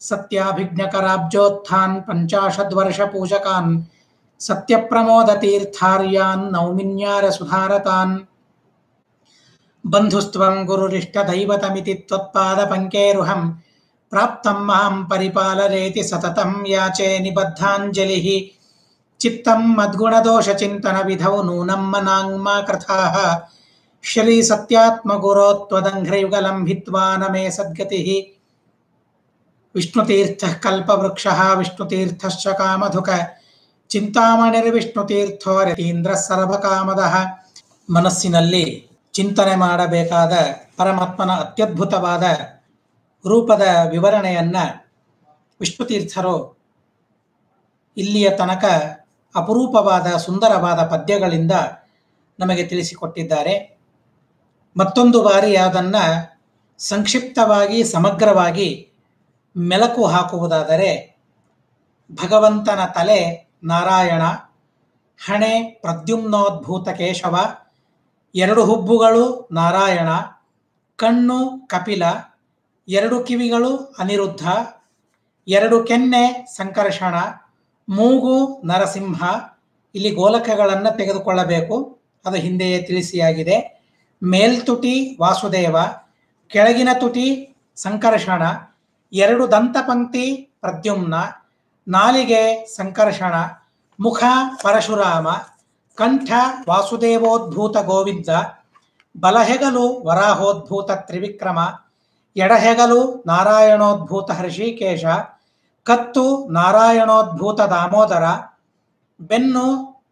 सत्याभिज्ञकराब्जोत्थान् पञ्चाशद्वर्षपूजकान् सत्यप्रमोदतीर्थार्यान् नौमिन्यारसुधारतान् बन्धुस्त्वं गुरुरिष्टदैवतमिति त्वत्पादपङ्केरुहं प्राप्तं मां परिपालरेति सततं याचे निबद्धाञ्जलिः चित्तं मद्गुणदोषचिन्तनविधौ नूनं मनाङ्मा कृथाः श्रीसत्यात्मगुरो त्वदङ्घ्रयुगलं भित्वा न मे सद्गतिः विष्णुतीर्थः कल्पवृक्षः विष्णुतीर्थश्च कामधुक ಚಿಂತಾಮಣಿರ್ವಿಷ್ಣುತೀರ್ಥೋ ರತೀಂದ್ರ ಸರ್ವಕಾಮದಃ ಮನಸ್ಸಿನಲ್ಲಿ ಚಿಂತನೆ ಮಾಡಬೇಕಾದ ಪರಮಾತ್ಮನ ಅತ್ಯದ್ಭುತವಾದ ರೂಪದ ವಿವರಣೆಯನ್ನ ವಿಷ್ಣುತೀರ್ಥರು ಇಲ್ಲಿಯ ತನಕ ಅಪರೂಪವಾದ ಸುಂದರವಾದ ಪದ್ಯಗಳಿಂದ ನಮಗೆ ತಿಳಿಸಿಕೊಟ್ಟಿದ್ದಾರೆ ಮತ್ತೊಂದು ಬಾರಿ ಅದನ್ನು ಸಂಕ್ಷಿಪ್ತವಾಗಿ ಸಮಗ್ರವಾಗಿ ಮೆಲಕು ಹಾಕುವುದಾದರೆ ಭಗವಂತನ ತಲೆ ನಾರಾಯಣ ಹಣೆ ಪ್ರದ್ಯುಮ್ನೋದ್ಭೂತ ಕೇಶವ ಎರಡು ಹುಬ್ಬುಗಳು ನಾರಾಯಣ ಕಣ್ಣು ಕಪಿಲ ಎರಡು ಕಿವಿಗಳು ಅನಿರುದ್ಧ ಎರಡು ಕೆನ್ನೆ ಸಂಕರ್ಷಣ ಮೂಗು ನರಸಿಂಹ ಇಲ್ಲಿ ಗೋಲಕಗಳನ್ನು ತೆಗೆದುಕೊಳ್ಳಬೇಕು ಅದು ಹಿಂದೆಯೇ ತಿಳಿಸಿಯಾಗಿದೆ ಮೇಲ್ತುಟಿ ವಾಸುದೇವ ಕೆಳಗಿನ ತುಟಿ ಸಂಕರ್ಷಣ ಎರಡು ದಂತಪಂಕ್ತಿ ಪ್ರದ್ಯುಮ್ನ ನಾಲಿಗೆ ಸಂಕರ್ಷಣ ಮುಖ ಪರಶುರಾಮ ಕಂಠ ವಾಸುದೇವೋದ್ಭೂತ ಗೋವಿಂದ ಬಲಹೆಗಲು ವರಾಹೋದ್ಭೂತ ತ್ರಿವಿಕ್ರಮ ಎಡಹೆಗಲು ನಾರಾಯಣೋದ್ಭೂತ ಹೃಷಿಕೇಶ ಕತ್ತು ನಾರಾಯಣೋದ್ಭೂತ ದಾಮೋದರ ಬೆನ್ನು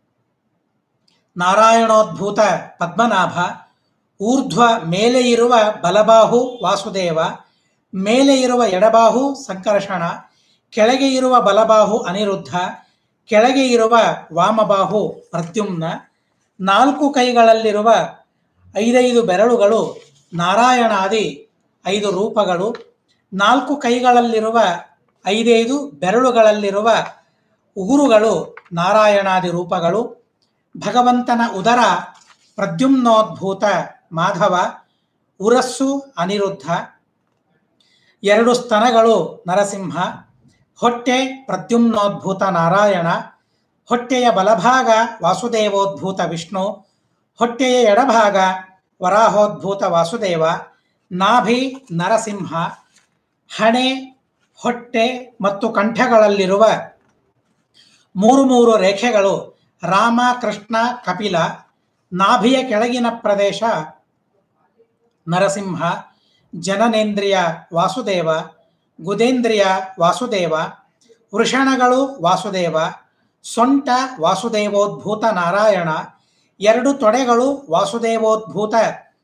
ನಾರಾಯಣೋದ್ಭೂತ ಪದ್ಮನಾಭ ಊರ್ಧ್ವ ಮೇಲೆ ಇರುವ ಬಲಬಾಹು ವಾಸುದೇವ ಮೇಲೆ ಇರುವ ಎಡಬಾಹು ಸಂಕರ್ಷಣ ಕೆಳಗೆ ಇರುವ ಬಲಬಾಹು ಅನಿರುದ್ಧ ಕೆಳಗೆ ಇರುವ ವಾಮಬಾಹು ಪ್ರದ್ಯುಮ್ನ ನಾಲ್ಕು ಕೈಗಳಲ್ಲಿರುವ ಐದೈದು ಬೆರಳುಗಳು ನಾರಾಯಣಾದಿ ಐದು ರೂಪಗಳು ನಾಲ್ಕು ಕೈಗಳಲ್ಲಿರುವ ಐದೈದು ಬೆರಳುಗಳಲ್ಲಿರುವ ಉಗುರುಗಳು ನಾರಾಯಣಾದಿ ರೂಪಗಳು ಭಗವಂತನ ಉದರ ಪ್ರದ್ಯುಮ್ನೋದ್ಭೂತ ಮಾಧವ ಉರಸ್ಸು ಅನಿರುದ್ಧ ಎರಡು ಸ್ತನಗಳು ನರಸಿಂಹ ಹೊಟ್ಟೆ ಪ್ರದ್ಯುಮ್ನೋದ್ಭೂತ ನಾರಾಯಣ ಹೊಟ್ಟೆಯ ಬಲಭಾಗ ವಾಸುದೇವೋದ್ಭೂತ ವಿಷ್ಣು ಹೊಟ್ಟೆಯ ಎಡಭಾಗ ವರಾಹೋದ್ಭೂತ ವಾಸುದೇವ ನಾಭಿ ನರಸಿಂಹ ಹಣೆ ಹೊಟ್ಟೆ ಮತ್ತು ಕಂಠಗಳಲ್ಲಿರುವ ಮೂರು ಮೂರು ರೇಖೆಗಳು ರಾಮ ಕೃಷ್ಣ ಕಪಿಲ ನಾಭಿಯ ಕೆಳಗಿನ ಪ್ರದೇಶ ನರಸಿಂಹ ಜನನೇಂದ್ರಿಯ ವಾಸುದೇವ ಗುದೇಂದ್ರಿಯ ವಾಸುದೇವ ವೃಷಣಗಳು ವಾಸುದೇವ ಸೊಂಟ ವಾಸುದೇವೋದ್ಭೂತ ನಾರಾಯಣ ಎರಡು ತೊಡೆಗಳು ವಾಸುದೇವೋದ್ಭೂತ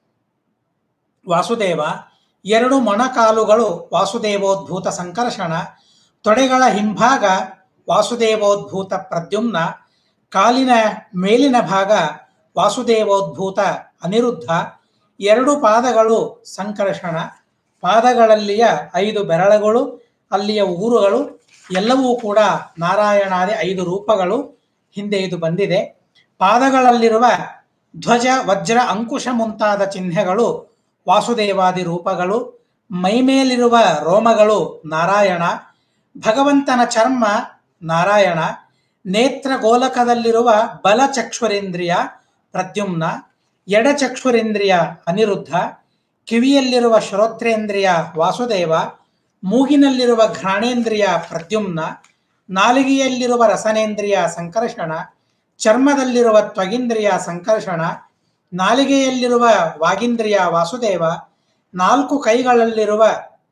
ವಾಸುದೇವ ಎರಡು ಮೊಣಕಾಲುಗಳು ವಾಸುದೇವೋದ್ಭೂತ ಸಂಕರ್ಷಣ ತೊಡೆಗಳ ಹಿಂಭಾಗ ವಾಸುದೇವೋದ್ಭೂತ ಪ್ರದ್ಯುಮ್ನ ಕಾಲಿನ ಮೇಲಿನ ಭಾಗ ವಾಸುದೇವೋದ್ಭೂತ ಅನಿರುದ್ಧ ಎರಡು ಪಾದಗಳು ಸಂಕರ್ಷಣ ಪಾದಗಳಲ್ಲಿಯ ಐದು ಬೆರಳುಗಳು ಅಲ್ಲಿಯ ಉಗುರುಗಳು ಎಲ್ಲವೂ ಕೂಡ ನಾರಾಯಣಾದಿ ಐದು ರೂಪಗಳು ಹಿಂದೆ ಇದು ಬಂದಿದೆ ಪಾದಗಳಲ್ಲಿರುವ ಧ್ವಜ ವಜ್ರ ಅಂಕುಶ ಮುಂತಾದ ಚಿಹ್ನೆಗಳು ವಾಸುದೇವಾದಿ ರೂಪಗಳು ಮೈಮೇಲಿರುವ ರೋಮಗಳು ನಾರಾಯಣ ಭಗವಂತನ ಚರ್ಮ ನಾರಾಯಣ ನೇತ್ರ ಗೋಲಕದಲ್ಲಿರುವ ಬಲಚಕ್ಷುರೇಂದ್ರಿಯ ಪ್ರದ್ಯುಮ್ನ ಎಡಚಕ್ಷುರೇಂದ್ರಿಯ ಅನಿರುದ್ಧ ಕಿವಿಯಲ್ಲಿರುವ ಶ್ರೋತ್ರೇಂದ್ರಿಯ ವಾಸುದೇವ ಮೂಗಿನಲ್ಲಿರುವ ಘ್ರಾಣೇಂದ್ರಿಯ ಪ್ರದ್ಯುಮ್ನ ನಾಲಿಗೆಯಲ್ಲಿರುವ ರಸನೇಂದ್ರಿಯ ಸಂಕರ್ಷಣ ಚರ್ಮದಲ್ಲಿರುವ ತ್ವಗಿಂದ್ರಿಯ ಸಂಕರ್ಷಣ ನಾಲಿಗೆಯಲ್ಲಿರುವ ವಾಗೀಂದ್ರಿಯ ವಾಸುದೇವ ನಾಲ್ಕು ಕೈಗಳಲ್ಲಿರುವ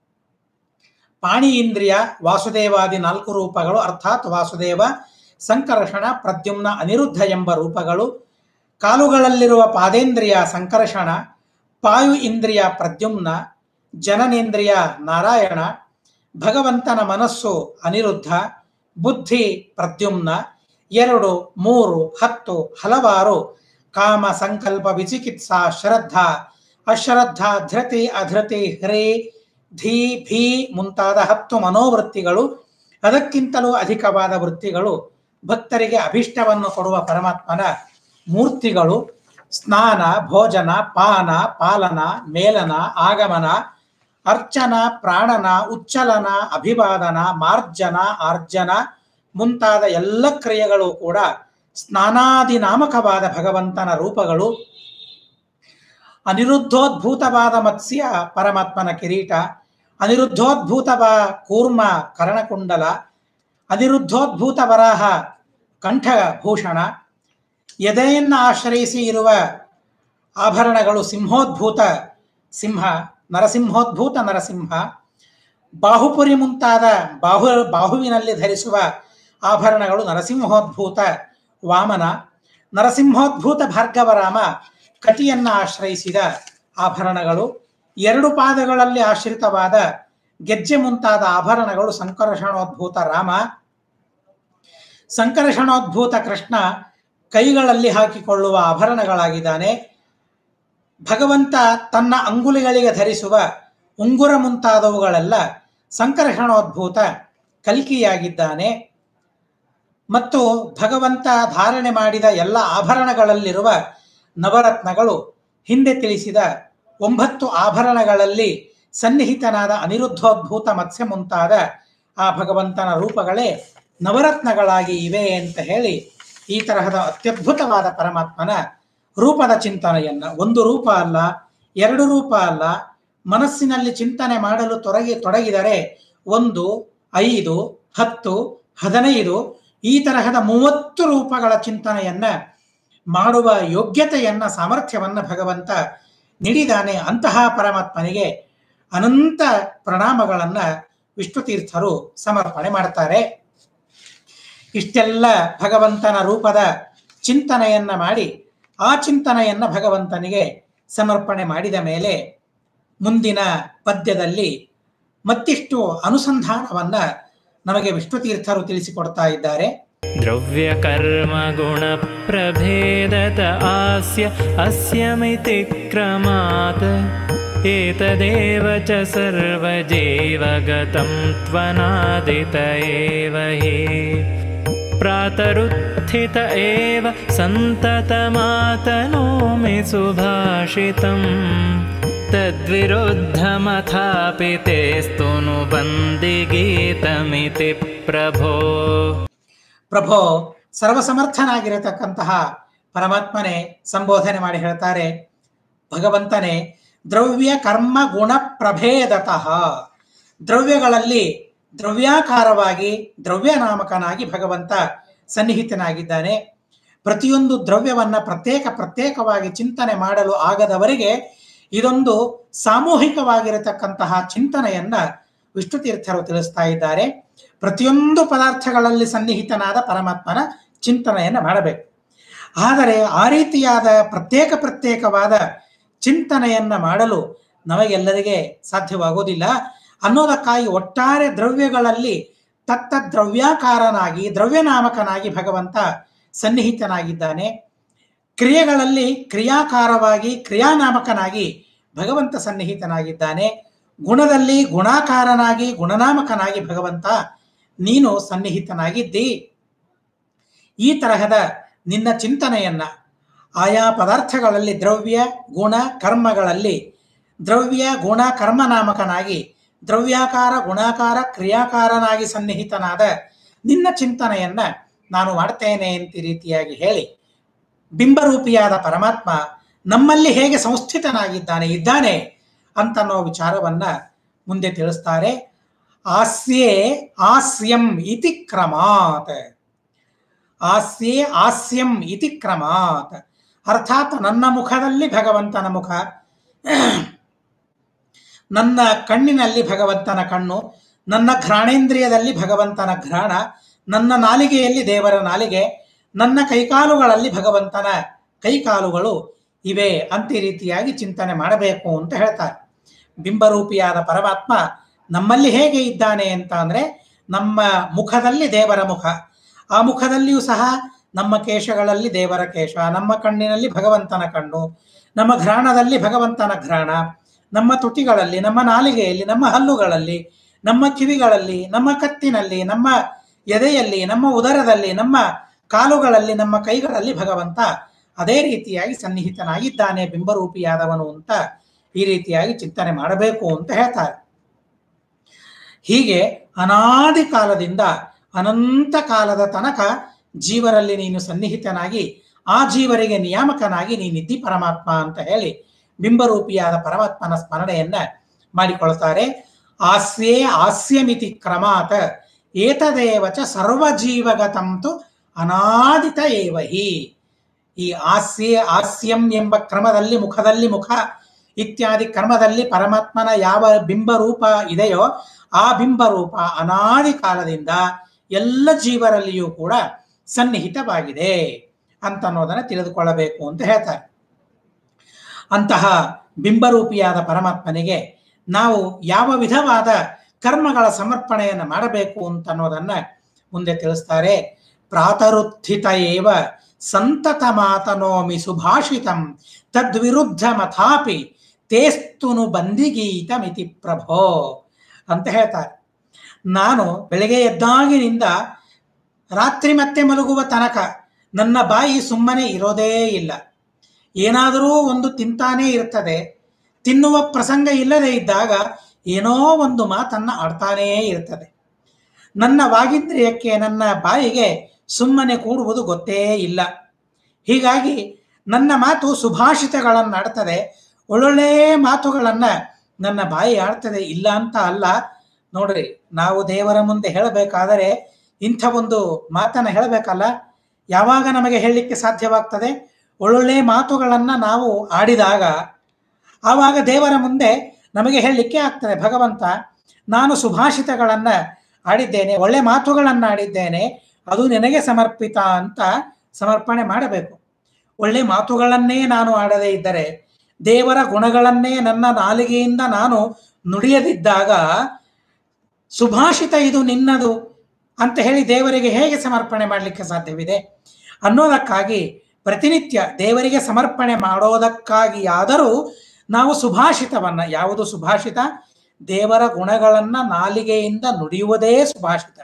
ಪಾಣಿ ಇಂದ್ರಿಯ ವಾಸುದೇವಾದಿ ನಾಲ್ಕು ರೂಪಗಳು ಅರ್ಥಾತ್ ವಾಸುದೇವ ಸಂಕರ್ಷಣ ಪ್ರದ್ಯುಮ್ನ ಅನಿರುದ್ಧ ಎಂಬ ರೂಪಗಳು ಕಾಲುಗಳಲ್ಲಿರುವ ಪಾದೇಂದ್ರಿಯ ಸಂಕರ್ಷಣ ಪಾಯು ಇಂದ್ರಿಯ ಪ್ರದ್ಯುಮ್ನ ಜನನೇಂದ್ರಿಯ ನಾರಾಯಣ ಭಗವಂತನ ಮನಸ್ಸು ಅನಿರುದ್ಧ ಬುದ್ಧಿ ಪ್ರದ್ಯುಮ್ನ ಎರಡು ಮೂರು ಹತ್ತು ಹಲವಾರು ಕಾಮ ಸಂಕಲ್ಪ ವಿಚಿಕಿತ್ಸಾ ಶ್ರದ್ಧಾ ಅಶ್ರದ್ಧಾ ಧೃತಿ ಅಧೃತಿ ಹ್ರೇ ಧೀ ಭೀ ಮುಂತಾದ ಹತ್ತು ಮನೋವೃತ್ತಿಗಳು ಅದಕ್ಕಿಂತಲೂ ಅಧಿಕವಾದ ವೃತ್ತಿಗಳು ಭಕ್ತರಿಗೆ ಅಭಿಷ್ಟವನ್ನು ಕೊಡುವ ಪರಮಾತ್ಮನ ಮೂರ್ತಿಗಳು ಸ್ನಾನ ಭೋಜನ ಪಾನ ಪಾಲನ ಮೇಲನ ಆಗಮನ ಅರ್ಚನ ಪ್ರಾಣನ ಉಚ್ಚಲನ ಅಭಿವಾದನ ಮಾರ್ಜನ ಆರ್ಜನ ಮುಂತಾದ ಎಲ್ಲ ಕ್ರಿಯೆಗಳು ಕೂಡ ಸ್ನಾನಾದಿ ನಾಮಕವಾದ ಭಗವಂತನ ರೂಪಗಳು ಅನಿರುದ್ಧೋದ್ಭೂತವಾದ ಮತ್ಸ್ಯ ಪರಮಾತ್ಮನ ಕಿರೀಟ ಅನಿರುದ್ಧೋದ್ಭೂತವ ಕೂರ್ಮ ಕರ್ಣಕುಂಡಲ ಅನಿರುದ್ಧೋದ್ಭೂತ ವರಾಹ ಕಂಠಭೂಷಣ ಎದೆಯನ್ನು ಆಶ್ರಯಿಸಿ ಇರುವ ಆಭರಣಗಳು ಸಿಂಹೋದ್ಭೂತ ಸಿಂಹ ನರಸಿಂಹೋದ್ಭೂತ ನರಸಿಂಹ ಬಾಹುಪುರಿ ಮುಂತಾದ ಬಾಹು ಬಾಹುವಿನಲ್ಲಿ ಧರಿಸುವ ಆಭರಣಗಳು ನರಸಿಂಹೋದ್ಭೂತ ವಾಮನ ನರಸಿಂಹೋದ್ಭೂತ ಭಾರ್ಗವರಾಮ ಕಟಿಯನ್ನು ಆಶ್ರಯಿಸಿದ ಆಭರಣಗಳು ಎರಡು ಪಾದಗಳಲ್ಲಿ ಆಶ್ರಿತವಾದ ಗೆಜ್ಜೆ ಮುಂತಾದ ಆಭರಣಗಳು ಸಂಕರ್ಷಣೋದ್ಭೂತ ರಾಮ ಸಂಕರ್ಷಣೋದ್ಭೂತ ಕೃಷ್ಣ ಕೈಗಳಲ್ಲಿ ಹಾಕಿಕೊಳ್ಳುವ ಆಭರಣಗಳಾಗಿದ್ದಾನೆ ಭಗವಂತ ತನ್ನ ಅಂಗುಲಿಗಳಿಗೆ ಧರಿಸುವ ಉಂಗುರ ಮುಂತಾದವುಗಳೆಲ್ಲ ಸಂಕರ್ಷಣೋದ್ಭೂತ ಕಲ್ಕಿಯಾಗಿದ್ದಾನೆ ಮತ್ತು ಭಗವಂತ ಧಾರಣೆ ಮಾಡಿದ ಎಲ್ಲ ಆಭರಣಗಳಲ್ಲಿರುವ ನವರತ್ನಗಳು ಹಿಂದೆ ತಿಳಿಸಿದ ಒಂಬತ್ತು ಆಭರಣಗಳಲ್ಲಿ ಸನ್ನಿಹಿತನಾದ ಅನಿರುದ್ಧೋದ್ಭೂತ ಮತ್ಸ್ಯ ಮುಂತಾದ ಆ ಭಗವಂತನ ರೂಪಗಳೇ ನವರತ್ನಗಳಾಗಿ ಇವೆ ಅಂತ ಹೇಳಿ ಈ ತರಹದ ಅತ್ಯದ್ಭುತವಾದ ಪರಮಾತ್ಮನ ರೂಪದ ಚಿಂತನೆಯನ್ನ ಒಂದು ರೂಪ ಅಲ್ಲ ಎರಡು ರೂಪ ಅಲ್ಲ ಮನಸ್ಸಿನಲ್ಲಿ ಚಿಂತನೆ ಮಾಡಲು ತೊಡಗಿ ತೊಡಗಿದರೆ ಒಂದು ಐದು ಹತ್ತು ಹದಿನೈದು ಈ ತರಹದ ಮೂವತ್ತು ರೂಪಗಳ ಚಿಂತನೆಯನ್ನ ಮಾಡುವ ಯೋಗ್ಯತೆಯನ್ನ ಸಾಮರ್ಥ್ಯವನ್ನ ಭಗವಂತ ನೀಡಿದಾನೆ ಅಂತಹ ಪರಮಾತ್ಮನಿಗೆ ಅನಂತ ಪ್ರಣಾಮಗಳನ್ನ ವಿಷ್ಣು ತೀರ್ಥರು ಸಮರ್ಪಣೆ ಮಾಡ್ತಾರೆ ಇಷ್ಟೆಲ್ಲ ಭಗವಂತನ ರೂಪದ ಚಿಂತನೆಯನ್ನ ಮಾಡಿ ಆ ಚಿಂತನೆಯನ್ನ ಭಗವಂತನಿಗೆ ಸಮರ್ಪಣೆ ಮಾಡಿದ ಮೇಲೆ ಮುಂದಿನ ಪದ್ಯದಲ್ಲಿ ಮತ್ತಿಷ್ಟು ಅನುಸಂಧಾನವನ್ನ ನಮಗೆ ವಿಷ್ಣು ತೀರ್ಥರು ತಿಳಿಸಿಕೊಡ್ತಾ ಇದ್ದಾರೆ द्रव्यकर्मगुणप्रभेदत आस्य अस्यमिति क्रमात् एतदेव च सर्वजेवगतं त्वनादित एव हि प्रातरुत्थित एव सन्ततमातनोमि सुभाषितम् तद्विरुद्धमथापि तेस्तु नु बन्दिगीतमिति प्रभो ಪ್ರಭೋ ಸರ್ವಸಮರ್ಥನಾಗಿರತಕ್ಕಂತಹ ಪರಮಾತ್ಮನೇ ಸಂಬೋಧನೆ ಮಾಡಿ ಹೇಳ್ತಾರೆ ಭಗವಂತನೇ ದ್ರವ್ಯ ಕರ್ಮ ಗುಣ ಪ್ರಭೇದತಃ ದ್ರವ್ಯಗಳಲ್ಲಿ ದ್ರವ್ಯಾಕಾರವಾಗಿ ದ್ರವ್ಯ ನಾಮಕನಾಗಿ ಭಗವಂತ ಸನ್ನಿಹಿತನಾಗಿದ್ದಾನೆ ಪ್ರತಿಯೊಂದು ದ್ರವ್ಯವನ್ನ ಪ್ರತ್ಯೇಕ ಪ್ರತ್ಯೇಕವಾಗಿ ಚಿಂತನೆ ಮಾಡಲು ಆಗದವರಿಗೆ ಇದೊಂದು ಸಾಮೂಹಿಕವಾಗಿರತಕ್ಕಂತಹ ಚಿಂತನೆಯನ್ನ ವಿಷ್ಣು ತೀರ್ಥರು ತಿಳಿಸ್ತಾ ಇದ್ದಾರೆ ಪ್ರತಿಯೊಂದು ಪದಾರ್ಥಗಳಲ್ಲಿ ಸನ್ನಿಹಿತನಾದ ಪರಮಾತ್ಮನ ಚಿಂತನೆಯನ್ನು ಮಾಡಬೇಕು ಆದರೆ ಆ ರೀತಿಯಾದ ಪ್ರತ್ಯೇಕ ಪ್ರತ್ಯೇಕವಾದ ಚಿಂತನೆಯನ್ನ ಮಾಡಲು ನಮಗೆಲ್ಲರಿಗೆ ಸಾಧ್ಯವಾಗೋದಿಲ್ಲ ಅನ್ನೋದಕ್ಕಾಗಿ ಒಟ್ಟಾರೆ ದ್ರವ್ಯಗಳಲ್ಲಿ ತತ್ತ ದ್ರವ್ಯಾಕಾರನಾಗಿ ದ್ರವ್ಯನಾಮಕನಾಗಿ ಭಗವಂತ ಸನ್ನಿಹಿತನಾಗಿದ್ದಾನೆ ಕ್ರಿಯೆಗಳಲ್ಲಿ ಕ್ರಿಯಾಕಾರವಾಗಿ ಕ್ರಿಯಾನಾಮಕನಾಗಿ ಭಗವಂತ ಸನ್ನಿಹಿತನಾಗಿದ್ದಾನೆ ಗುಣದಲ್ಲಿ ಗುಣಾಕಾರನಾಗಿ ಗುಣನಾಮಕನಾಗಿ ಭಗವಂತ ನೀನು ಸನ್ನಿಹಿತನಾಗಿದ್ದಿ ಈ ತರಹದ ನಿನ್ನ ಚಿಂತನೆಯನ್ನ ಆಯಾ ಪದಾರ್ಥಗಳಲ್ಲಿ ದ್ರವ್ಯ ಗುಣ ಕರ್ಮಗಳಲ್ಲಿ ದ್ರವ್ಯ ಗುಣ ಕರ್ಮನಾಮಕನಾಗಿ ದ್ರವ್ಯಾಕಾರ ಗುಣಾಕಾರ ಕ್ರಿಯಾಕಾರನಾಗಿ ಸನ್ನಿಹಿತನಾದ ನಿನ್ನ ಚಿಂತನೆಯನ್ನ ನಾನು ಮಾಡ್ತೇನೆ ಅಂತ ಈ ರೀತಿಯಾಗಿ ಹೇಳಿ ಬಿಂಬರೂಪಿಯಾದ ಪರಮಾತ್ಮ ನಮ್ಮಲ್ಲಿ ಹೇಗೆ ಸಂಸ್ಥಿತನಾಗಿದ್ದಾನೆ ಇದ್ದಾನೆ ಅಂತನ್ನೋ ವಿಚಾರವನ್ನ ಮುಂದೆ ತಿಳಿಸ್ತಾರೆ ಆಸ್ಯೇ ಆಸ್ಯಂ ಇತಿ ಕ್ರಮಾತ್ ಆಸ್ಯೇ ಆಸ್ಯಂ ಇತಿ ಕ್ರಮಾತ್ ಅರ್ಥಾತ್ ನನ್ನ ಮುಖದಲ್ಲಿ ಭಗವಂತನ ಮುಖ ನನ್ನ ಕಣ್ಣಿನಲ್ಲಿ ಭಗವಂತನ ಕಣ್ಣು ನನ್ನ ಘ್ರಾಣೇಂದ್ರಿಯದಲ್ಲಿ ಭಗವಂತನ ಘ್ರಾಣ ನನ್ನ ನಾಲಿಗೆಯಲ್ಲಿ ದೇವರ ನಾಲಿಗೆ ನನ್ನ ಕೈಕಾಲುಗಳಲ್ಲಿ ಭಗವಂತನ ಕೈಕಾಲುಗಳು ಇವೆ ಅಂತ ಈ ರೀತಿಯಾಗಿ ಚಿಂತನೆ ಮಾಡಬೇಕು ಅಂತ ಹೇಳ್ತಾರೆ ಬಿಂಬರೂಪಿಯಾದ ಪರಮಾತ್ಮ ನಮ್ಮಲ್ಲಿ ಹೇಗೆ ಇದ್ದಾನೆ ಅಂತ ಅಂದ್ರೆ ನಮ್ಮ ಮುಖದಲ್ಲಿ ದೇವರ ಮುಖ ಆ ಮುಖದಲ್ಲಿಯೂ ಸಹ ನಮ್ಮ ಕೇಶಗಳಲ್ಲಿ ದೇವರ ಕೇಶ ನಮ್ಮ ಕಣ್ಣಿನಲ್ಲಿ ಭಗವಂತನ ಕಣ್ಣು ನಮ್ಮ ಘ್ರಾಣದಲ್ಲಿ ಭಗವಂತನ ಘ್ರಾಣ ನಮ್ಮ ತುಟಿಗಳಲ್ಲಿ ನಮ್ಮ ನಾಲಿಗೆಯಲ್ಲಿ ನಮ್ಮ ಹಲ್ಲುಗಳಲ್ಲಿ ನಮ್ಮ ಕಿವಿಗಳಲ್ಲಿ ನಮ್ಮ ಕತ್ತಿನಲ್ಲಿ ನಮ್ಮ ಎದೆಯಲ್ಲಿ ನಮ್ಮ ಉದರದಲ್ಲಿ ನಮ್ಮ ಕಾಲುಗಳಲ್ಲಿ ನಮ್ಮ ಕೈಗಳಲ್ಲಿ ಭಗವಂತ ಅದೇ ರೀತಿಯಾಗಿ ಸನ್ನಿಹಿತನಾಗಿದ್ದಾನೆ ಬಿಂಬರೂಪಿಯಾದವನು ಅಂತ ಈ ರೀತಿಯಾಗಿ ಚಿಂತನೆ ಮಾಡಬೇಕು ಅಂತ ಹೇಳ್ತಾರೆ ಹೀಗೆ ಅನಾದಿ ಕಾಲದಿಂದ ಅನಂತ ಕಾಲದ ತನಕ ಜೀವರಲ್ಲಿ ನೀನು ಸನ್ನಿಹಿತನಾಗಿ ಆ ಜೀವರಿಗೆ ನಿಯಾಮಕನಾಗಿ ನೀನಿದ್ದಿ ಪರಮಾತ್ಮ ಅಂತ ಹೇಳಿ ಬಿಂಬರೂಪಿಯಾದ ಪರಮಾತ್ಮನ ಸ್ಮರಣೆಯನ್ನ ಮಾಡಿಕೊಳ್ತಾರೆ ಆಸ್ಯೇ ಆಸ್ಯಮಿತಿ ಕ್ರಮಾತ ಏತದೇವಚ ಸರ್ವಜೀವಗತಂತು ಅನಾದಿತ ಏವ ಹಿ ಈ ಆಸ್ಯೆ ಆಸ್ಯಂ ಎಂಬ ಕ್ರಮದಲ್ಲಿ ಮುಖದಲ್ಲಿ ಮುಖ ಇತ್ಯಾದಿ ಕ್ರಮದಲ್ಲಿ ಪರಮಾತ್ಮನ ಯಾವ ಬಿಂಬರೂಪ ಇದೆಯೋ ಆ ಬಿಂಬರೂಪ ಅನಾದಿ ಕಾಲದಿಂದ ಎಲ್ಲ ಜೀವರಲ್ಲಿಯೂ ಕೂಡ ಸನ್ನಿಹಿತವಾಗಿದೆ ಅಂತ ಅನ್ನೋದನ್ನ ತಿಳಿದುಕೊಳ್ಳಬೇಕು ಅಂತ ಹೇಳ್ತಾರೆ ಅಂತಹ ಬಿಂಬರೂಪಿಯಾದ ಪರಮಾತ್ಮನಿಗೆ ನಾವು ಯಾವ ವಿಧವಾದ ಕರ್ಮಗಳ ಸಮರ್ಪಣೆಯನ್ನು ಮಾಡಬೇಕು ಅಂತ ಅನ್ನೋದನ್ನ ಮುಂದೆ ತಿಳಿಸ್ತಾರೆ ಪ್ರಾತರುತ್ಥಿತ ಏವ ಸಂತತ ಮಾತನೋಮಿ ಸುಭಾಷಿತಂ ತದ್ವಿರುದ್ಧ ಮಥಾಪಿ ತೇಸ್ತುನು ಬಂದಿಗೀತಮಿತಿ ಪ್ರಭೋ ಅಂತ ಹೇಳ್ತಾರೆ ನಾನು ಬೆಳಗ್ಗೆ ಎದ್ದಾಗಿನಿಂದ ರಾತ್ರಿ ಮತ್ತೆ ಮಲಗುವ ತನಕ ನನ್ನ ಬಾಯಿ ಸುಮ್ಮನೆ ಇರೋದೇ ಇಲ್ಲ ಏನಾದರೂ ಒಂದು ತಿಂತಾನೇ ಇರ್ತದೆ ತಿನ್ನುವ ಪ್ರಸಂಗ ಇಲ್ಲದೆ ಇದ್ದಾಗ ಏನೋ ಒಂದು ಮಾತನ್ನ ಆಡ್ತಾನೇ ಇರ್ತದೆ ನನ್ನ ವಾಗಿಂದ್ರಿಯಕ್ಕೆ ನನ್ನ ಬಾಯಿಗೆ ಸುಮ್ಮನೆ ಕೂಡುವುದು ಗೊತ್ತೇ ಇಲ್ಲ ಹೀಗಾಗಿ ನನ್ನ ಮಾತು ಸುಭಾಷಿತಗಳನ್ನು ಆಡ್ತದೆ ಒಳ್ಳೊಳ್ಳೆ ಮಾತುಗಳನ್ನ ನನ್ನ ಬಾಯಿ ಆಡ್ತದೆ ಇಲ್ಲ ಅಂತ ಅಲ್ಲ ನೋಡ್ರಿ ನಾವು ದೇವರ ಮುಂದೆ ಹೇಳಬೇಕಾದರೆ ಇಂಥ ಒಂದು ಮಾತನ್ನ ಹೇಳಬೇಕಲ್ಲ ಯಾವಾಗ ನಮಗೆ ಹೇಳಲಿಕ್ಕೆ ಸಾಧ್ಯವಾಗ್ತದೆ ಒಳ್ಳೊಳ್ಳೆ ಮಾತುಗಳನ್ನ ನಾವು ಆಡಿದಾಗ ಆವಾಗ ದೇವರ ಮುಂದೆ ನಮಗೆ ಹೇಳಲಿಕ್ಕೆ ಆಗ್ತದೆ ಭಗವಂತ ನಾನು ಸುಭಾಷಿತಗಳನ್ನ ಆಡಿದ್ದೇನೆ ಒಳ್ಳೆ ಮಾತುಗಳನ್ನ ಆಡಿದ್ದೇನೆ ಅದು ನಿನಗೆ ಸಮರ್ಪಿತ ಅಂತ ಸಮರ್ಪಣೆ ಮಾಡಬೇಕು ಒಳ್ಳೆ ಮಾತುಗಳನ್ನೇ ನಾನು ಆಡದೇ ಇದ್ದರೆ ದೇವರ ಗುಣಗಳನ್ನೇ ನನ್ನ ನಾಲಿಗೆಯಿಂದ ನಾನು ನುಡಿಯದಿದ್ದಾಗ ಸುಭಾಷಿತ ಇದು ನಿನ್ನದು ಅಂತ ಹೇಳಿ ದೇವರಿಗೆ ಹೇಗೆ ಸಮರ್ಪಣೆ ಮಾಡಲಿಕ್ಕೆ ಸಾಧ್ಯವಿದೆ ಅನ್ನೋದಕ್ಕಾಗಿ ಪ್ರತಿನಿತ್ಯ ದೇವರಿಗೆ ಸಮರ್ಪಣೆ ಮಾಡೋದಕ್ಕಾಗಿ ಆದರೂ ನಾವು ಸುಭಾಷಿತವನ್ನ ಯಾವುದು ಸುಭಾಷಿತ ದೇವರ ಗುಣಗಳನ್ನ ನಾಲಿಗೆಯಿಂದ ನುಡಿಯುವುದೇ ಸುಭಾಷಿತ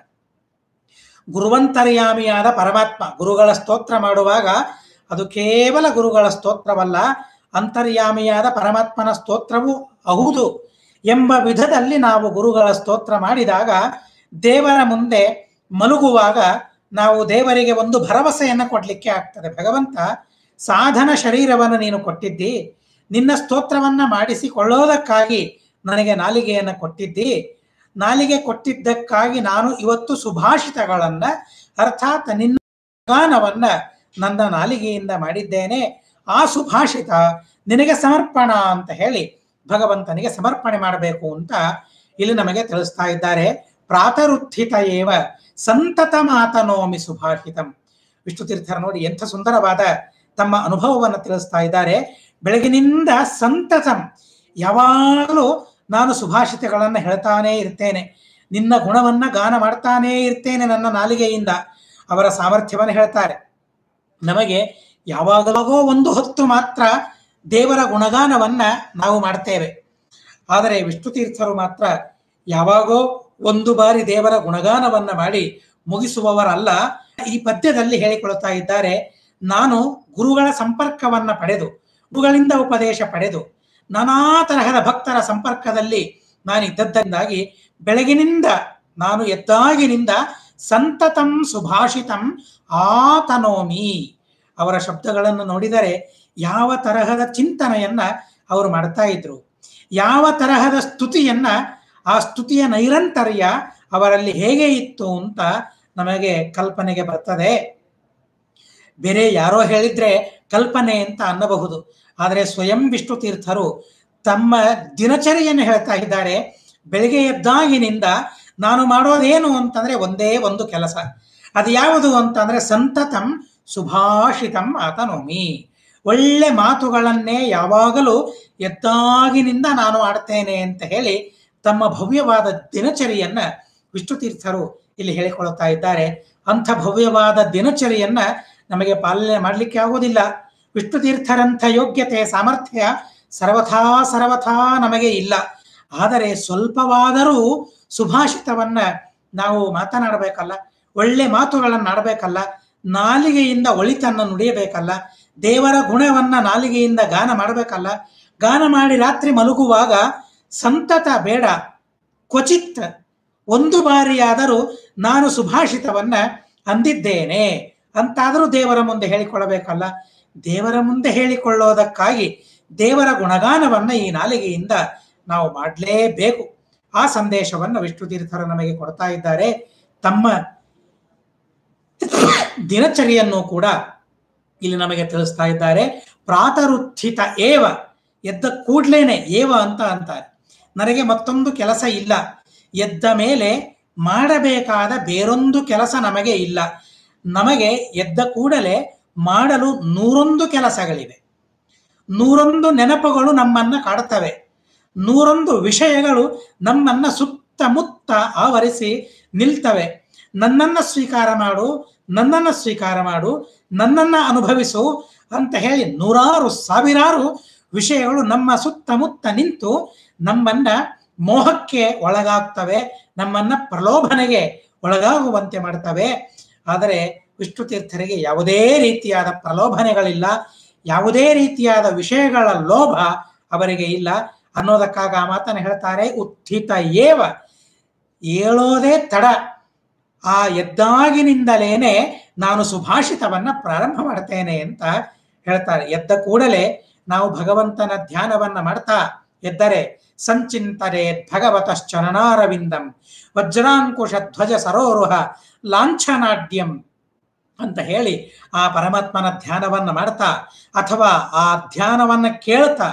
ಗುರುವಂತರ್ಯಾಮಿಯಾದ ಪರಮಾತ್ಮ ಗುರುಗಳ ಸ್ತೋತ್ರ ಮಾಡುವಾಗ ಅದು ಕೇವಲ ಗುರುಗಳ ಸ್ತೋತ್ರವಲ್ಲ ಅಂತರ್ಯಾಮಿಯಾದ ಪರಮಾತ್ಮನ ಸ್ತೋತ್ರವೂ ಹೌದು ಎಂಬ ವಿಧದಲ್ಲಿ ನಾವು ಗುರುಗಳ ಸ್ತೋತ್ರ ಮಾಡಿದಾಗ ದೇವರ ಮುಂದೆ ಮಲಗುವಾಗ ನಾವು ದೇವರಿಗೆ ಒಂದು ಭರವಸೆಯನ್ನು ಕೊಡಲಿಕ್ಕೆ ಆಗ್ತದೆ ಭಗವಂತ ಸಾಧನ ಶರೀರವನ್ನು ನೀನು ಕೊಟ್ಟಿದ್ದಿ ನಿನ್ನ ಸ್ತೋತ್ರವನ್ನ ಮಾಡಿಸಿಕೊಳ್ಳೋದಕ್ಕಾಗಿ ನನಗೆ ನಾಲಿಗೆಯನ್ನು ಕೊಟ್ಟಿದ್ದಿ ನಾಲಿಗೆ ಕೊಟ್ಟಿದ್ದಕ್ಕಾಗಿ ನಾನು ಇವತ್ತು ಸುಭಾಷಿತಗಳನ್ನ ಅರ್ಥಾತ್ ನಿನ್ನ ಗಾನವನ್ನ ನನ್ನ ನಾಲಿಗೆಯಿಂದ ಮಾಡಿದ್ದೇನೆ ಆ ಸುಭಾಷಿತ ನಿನಗೆ ಸಮರ್ಪಣ ಅಂತ ಹೇಳಿ ಭಗವಂತನಿಗೆ ಸಮರ್ಪಣೆ ಮಾಡಬೇಕು ಅಂತ ಇಲ್ಲಿ ನಮಗೆ ತಿಳಿಸ್ತಾ ಇದ್ದಾರೆ ಪ್ರಾತರುತ್ಥಿತ ಏವ ಸಂತತ ಮಾತನೋಮಿ ಸುಭಾಷಿತಂ ವಿಷ್ಣು ತೀರ್ಥರು ನೋಡಿ ಎಂಥ ಸುಂದರವಾದ ತಮ್ಮ ಅನುಭವವನ್ನು ತಿಳಿಸ್ತಾ ಇದ್ದಾರೆ ಬೆಳಗಿನಿಂದ ಸಂತತಂ ಯಾವಾಗಲೂ ನಾನು ಸುಭಾಷಿತಗಳನ್ನು ಹೇಳ್ತಾನೇ ಇರ್ತೇನೆ ನಿನ್ನ ಗುಣವನ್ನ ಗಾನ ಮಾಡ್ತಾನೇ ಇರ್ತೇನೆ ನನ್ನ ನಾಲಿಗೆಯಿಂದ ಅವರ ಸಾಮರ್ಥ್ಯವನ್ನು ಹೇಳ್ತಾರೆ ನಮಗೆ ಯಾವಾಗಲಾಗೋ ಒಂದು ಹೊತ್ತು ಮಾತ್ರ ದೇವರ ಗುಣಗಾನವನ್ನ ನಾವು ಮಾಡ್ತೇವೆ ಆದರೆ ವಿಷ್ಣು ತೀರ್ಥರು ಮಾತ್ರ ಯಾವಾಗೋ ಒಂದು ಬಾರಿ ದೇವರ ಗುಣಗಾನವನ್ನ ಮಾಡಿ ಮುಗಿಸುವವರಲ್ಲ ಈ ಪದ್ಯದಲ್ಲಿ ಹೇಳಿಕೊಳ್ತಾ ಇದ್ದಾರೆ ನಾನು ಗುರುಗಳ ಸಂಪರ್ಕವನ್ನ ಪಡೆದು ಗುರುಗಳಿಂದ ಉಪದೇಶ ಪಡೆದು ನಾನಾ ತರಹದ ಭಕ್ತರ ಸಂಪರ್ಕದಲ್ಲಿ ನಾನು ಇದ್ದದ್ದರಿಂದಾಗಿ ಬೆಳಗಿನಿಂದ ನಾನು ಎದ್ದಾಗಿನಿಂದ ಸಂತತಂ ಸುಭಾಷಿತಂ ಆತನೋಮಿ ಅವರ ಶಬ್ದಗಳನ್ನು ನೋಡಿದರೆ ಯಾವ ತರಹದ ಚಿಂತನೆಯನ್ನ ಅವರು ಮಾಡ್ತಾ ಇದ್ರು ಯಾವ ತರಹದ ಸ್ತುತಿಯನ್ನ ಆ ಸ್ತುತಿಯ ನೈರಂತರ್ಯ ಅವರಲ್ಲಿ ಹೇಗೆ ಇತ್ತು ಅಂತ ನಮಗೆ ಕಲ್ಪನೆಗೆ ಬರ್ತದೆ ಬೇರೆ ಯಾರೋ ಹೇಳಿದ್ರೆ ಕಲ್ಪನೆ ಅಂತ ಅನ್ನಬಹುದು ಆದರೆ ಸ್ವಯಂ ವಿಷ್ಣು ತೀರ್ಥರು ತಮ್ಮ ದಿನಚರಿಯನ್ನು ಹೇಳ್ತಾ ಇದ್ದಾರೆ ಬೆಳಿಗ್ಗೆ ಎದ್ದಾಗಿನಿಂದ ನಾನು ಮಾಡೋದೇನು ಅಂತಂದ್ರೆ ಒಂದೇ ಒಂದು ಕೆಲಸ ಅದು ಯಾವುದು ಅಂತಂದ್ರೆ ಸಂತತಂ ಸುಭಾಷಿತಂ ಆತನೋಮಿ ಒಳ್ಳೆ ಮಾತುಗಳನ್ನೇ ಯಾವಾಗಲೂ ಎದ್ದಾಗಿನಿಂದ ನಾನು ಆಡ್ತೇನೆ ಅಂತ ಹೇಳಿ ತಮ್ಮ ಭವ್ಯವಾದ ದಿನಚರಿಯನ್ನ ವಿಷ್ಣು ತೀರ್ಥರು ಇಲ್ಲಿ ಹೇಳಿಕೊಳ್ತಾ ಇದ್ದಾರೆ ಅಂಥ ಭವ್ಯವಾದ ದಿನಚರಿಯನ್ನ ನಮಗೆ ಪಾಲನೆ ಮಾಡಲಿಕ್ಕೆ ಆಗೋದಿಲ್ಲ ವಿಷ್ಣು ತೀರ್ಥರಂಥ ಯೋಗ್ಯತೆ ಸಾಮರ್ಥ್ಯ ಸರ್ವಥಾ ಸರ್ವಥಾ ನಮಗೆ ಇಲ್ಲ ಆದರೆ ಸ್ವಲ್ಪವಾದರೂ ಸುಭಾಷಿತವನ್ನ ನಾವು ಮಾತನಾಡಬೇಕಲ್ಲ ಒಳ್ಳೆ ಮಾತುಗಳನ್ನು ಆಡಬೇಕಲ್ಲ ನಾಲಿಗೆಯಿಂದ ಒಳಿತನ್ನು ನುಡಿಯಬೇಕಲ್ಲ ದೇವರ ಗುಣವನ್ನ ನಾಲಿಗೆಯಿಂದ ಗಾನ ಮಾಡಬೇಕಲ್ಲ ಗಾನ ಮಾಡಿ ರಾತ್ರಿ ಮಲಗುವಾಗ ಸಂತತ ಬೇಡ ಕ್ವಚಿತ್ ಒಂದು ಬಾರಿಯಾದರೂ ನಾನು ಸುಭಾಷಿತವನ್ನ ಅಂದಿದ್ದೇನೆ ಅಂತಾದರೂ ದೇವರ ಮುಂದೆ ಹೇಳಿಕೊಳ್ಳಬೇಕಲ್ಲ ದೇವರ ಮುಂದೆ ಹೇಳಿಕೊಳ್ಳೋದಕ್ಕಾಗಿ ದೇವರ ಗುಣಗಾನವನ್ನ ಈ ನಾಲಿಗೆಯಿಂದ ನಾವು ಮಾಡಲೇಬೇಕು ಆ ಸಂದೇಶವನ್ನು ವಿಷ್ಣು ತೀರ್ಥರು ನಮಗೆ ಕೊಡ್ತಾ ಇದ್ದಾರೆ ತಮ್ಮ ದಿನಚರಿಯನ್ನು ಕೂಡ ಇಲ್ಲಿ ನಮಗೆ ತಿಳಿಸ್ತಾ ಇದ್ದಾರೆ ಪ್ರಾತರುತ್ಥಿತ ಏವ ಎದ್ದ ಕೂಡ್ಲೇನೆ ಏವ ಅಂತ ಅಂತಾರೆ ನನಗೆ ಮತ್ತೊಂದು ಕೆಲಸ ಇಲ್ಲ ಎದ್ದ ಮೇಲೆ ಮಾಡಬೇಕಾದ ಬೇರೊಂದು ಕೆಲಸ ನಮಗೆ ಇಲ್ಲ ನಮಗೆ ಎದ್ದ ಕೂಡಲೇ ಮಾಡಲು ನೂರೊಂದು ಕೆಲಸಗಳಿವೆ ನೂರೊಂದು ನೆನಪುಗಳು ನಮ್ಮನ್ನ ಕಾಡುತ್ತವೆ ನೂರೊಂದು ವಿಷಯಗಳು ನಮ್ಮನ್ನ ಸುತ್ತಮುತ್ತ ಆವರಿಸಿ ನಿಲ್ತವೆ ನನ್ನನ್ನ ಸ್ವೀಕಾರ ಮಾಡು ನನ್ನನ್ನ ಸ್ವೀಕಾರ ಮಾಡು ನನ್ನನ್ನ ಅನುಭವಿಸು ಅಂತ ಹೇಳಿ ನೂರಾರು ಸಾವಿರಾರು ವಿಷಯಗಳು ನಮ್ಮ ಸುತ್ತಮುತ್ತ ನಿಂತು ನಮ್ಮನ್ನ ಮೋಹಕ್ಕೆ ಒಳಗಾಗ್ತವೆ ನಮ್ಮನ್ನ ಪ್ರಲೋಭನೆಗೆ ಒಳಗಾಗುವಂತೆ ಮಾಡ್ತವೆ ಆದರೆ ವಿಷ್ಣು ತೀರ್ಥರಿಗೆ ಯಾವುದೇ ರೀತಿಯಾದ ಪ್ರಲೋಭನೆಗಳಿಲ್ಲ ಯಾವುದೇ ರೀತಿಯಾದ ವಿಷಯಗಳ ಲೋಭ ಅವರಿಗೆ ಇಲ್ಲ ಅನ್ನೋದಕ್ಕಾಗ ಆ ಮಾತನ್ನು ಹೇಳ್ತಾರೆ ಉತ್ಥಿತ ಏವ ಏಳೋದೇ ತಡ ಆ ಎದ್ದಾಗಿನಿಂದಲೇನೆ ನಾನು ಸುಭಾಷಿತವನ್ನ ಪ್ರಾರಂಭ ಮಾಡ್ತೇನೆ ಅಂತ ಹೇಳ್ತಾರೆ ಎದ್ದ ಕೂಡಲೇ ನಾವು ಭಗವಂತನ ಧ್ಯಾನವನ್ನ ಮಾಡ್ತಾ ಎದ್ದರೆ ಸಂಚಿಂತರೆ ಭಗವತಶ್ಚರಣಾರವಿಂದಂ ವಜ್ರಾಂಕುಶ ಧ್ವಜ ಸರೋರುಹ ಲಾಂಛನಾಡ್ಯಂ ಅಂತ ಹೇಳಿ ಆ ಪರಮಾತ್ಮನ ಧ್ಯಾನವನ್ನ ಮಾಡ್ತಾ ಅಥವಾ ಆ ಧ್ಯಾನವನ್ನ ಕೇಳ್ತಾ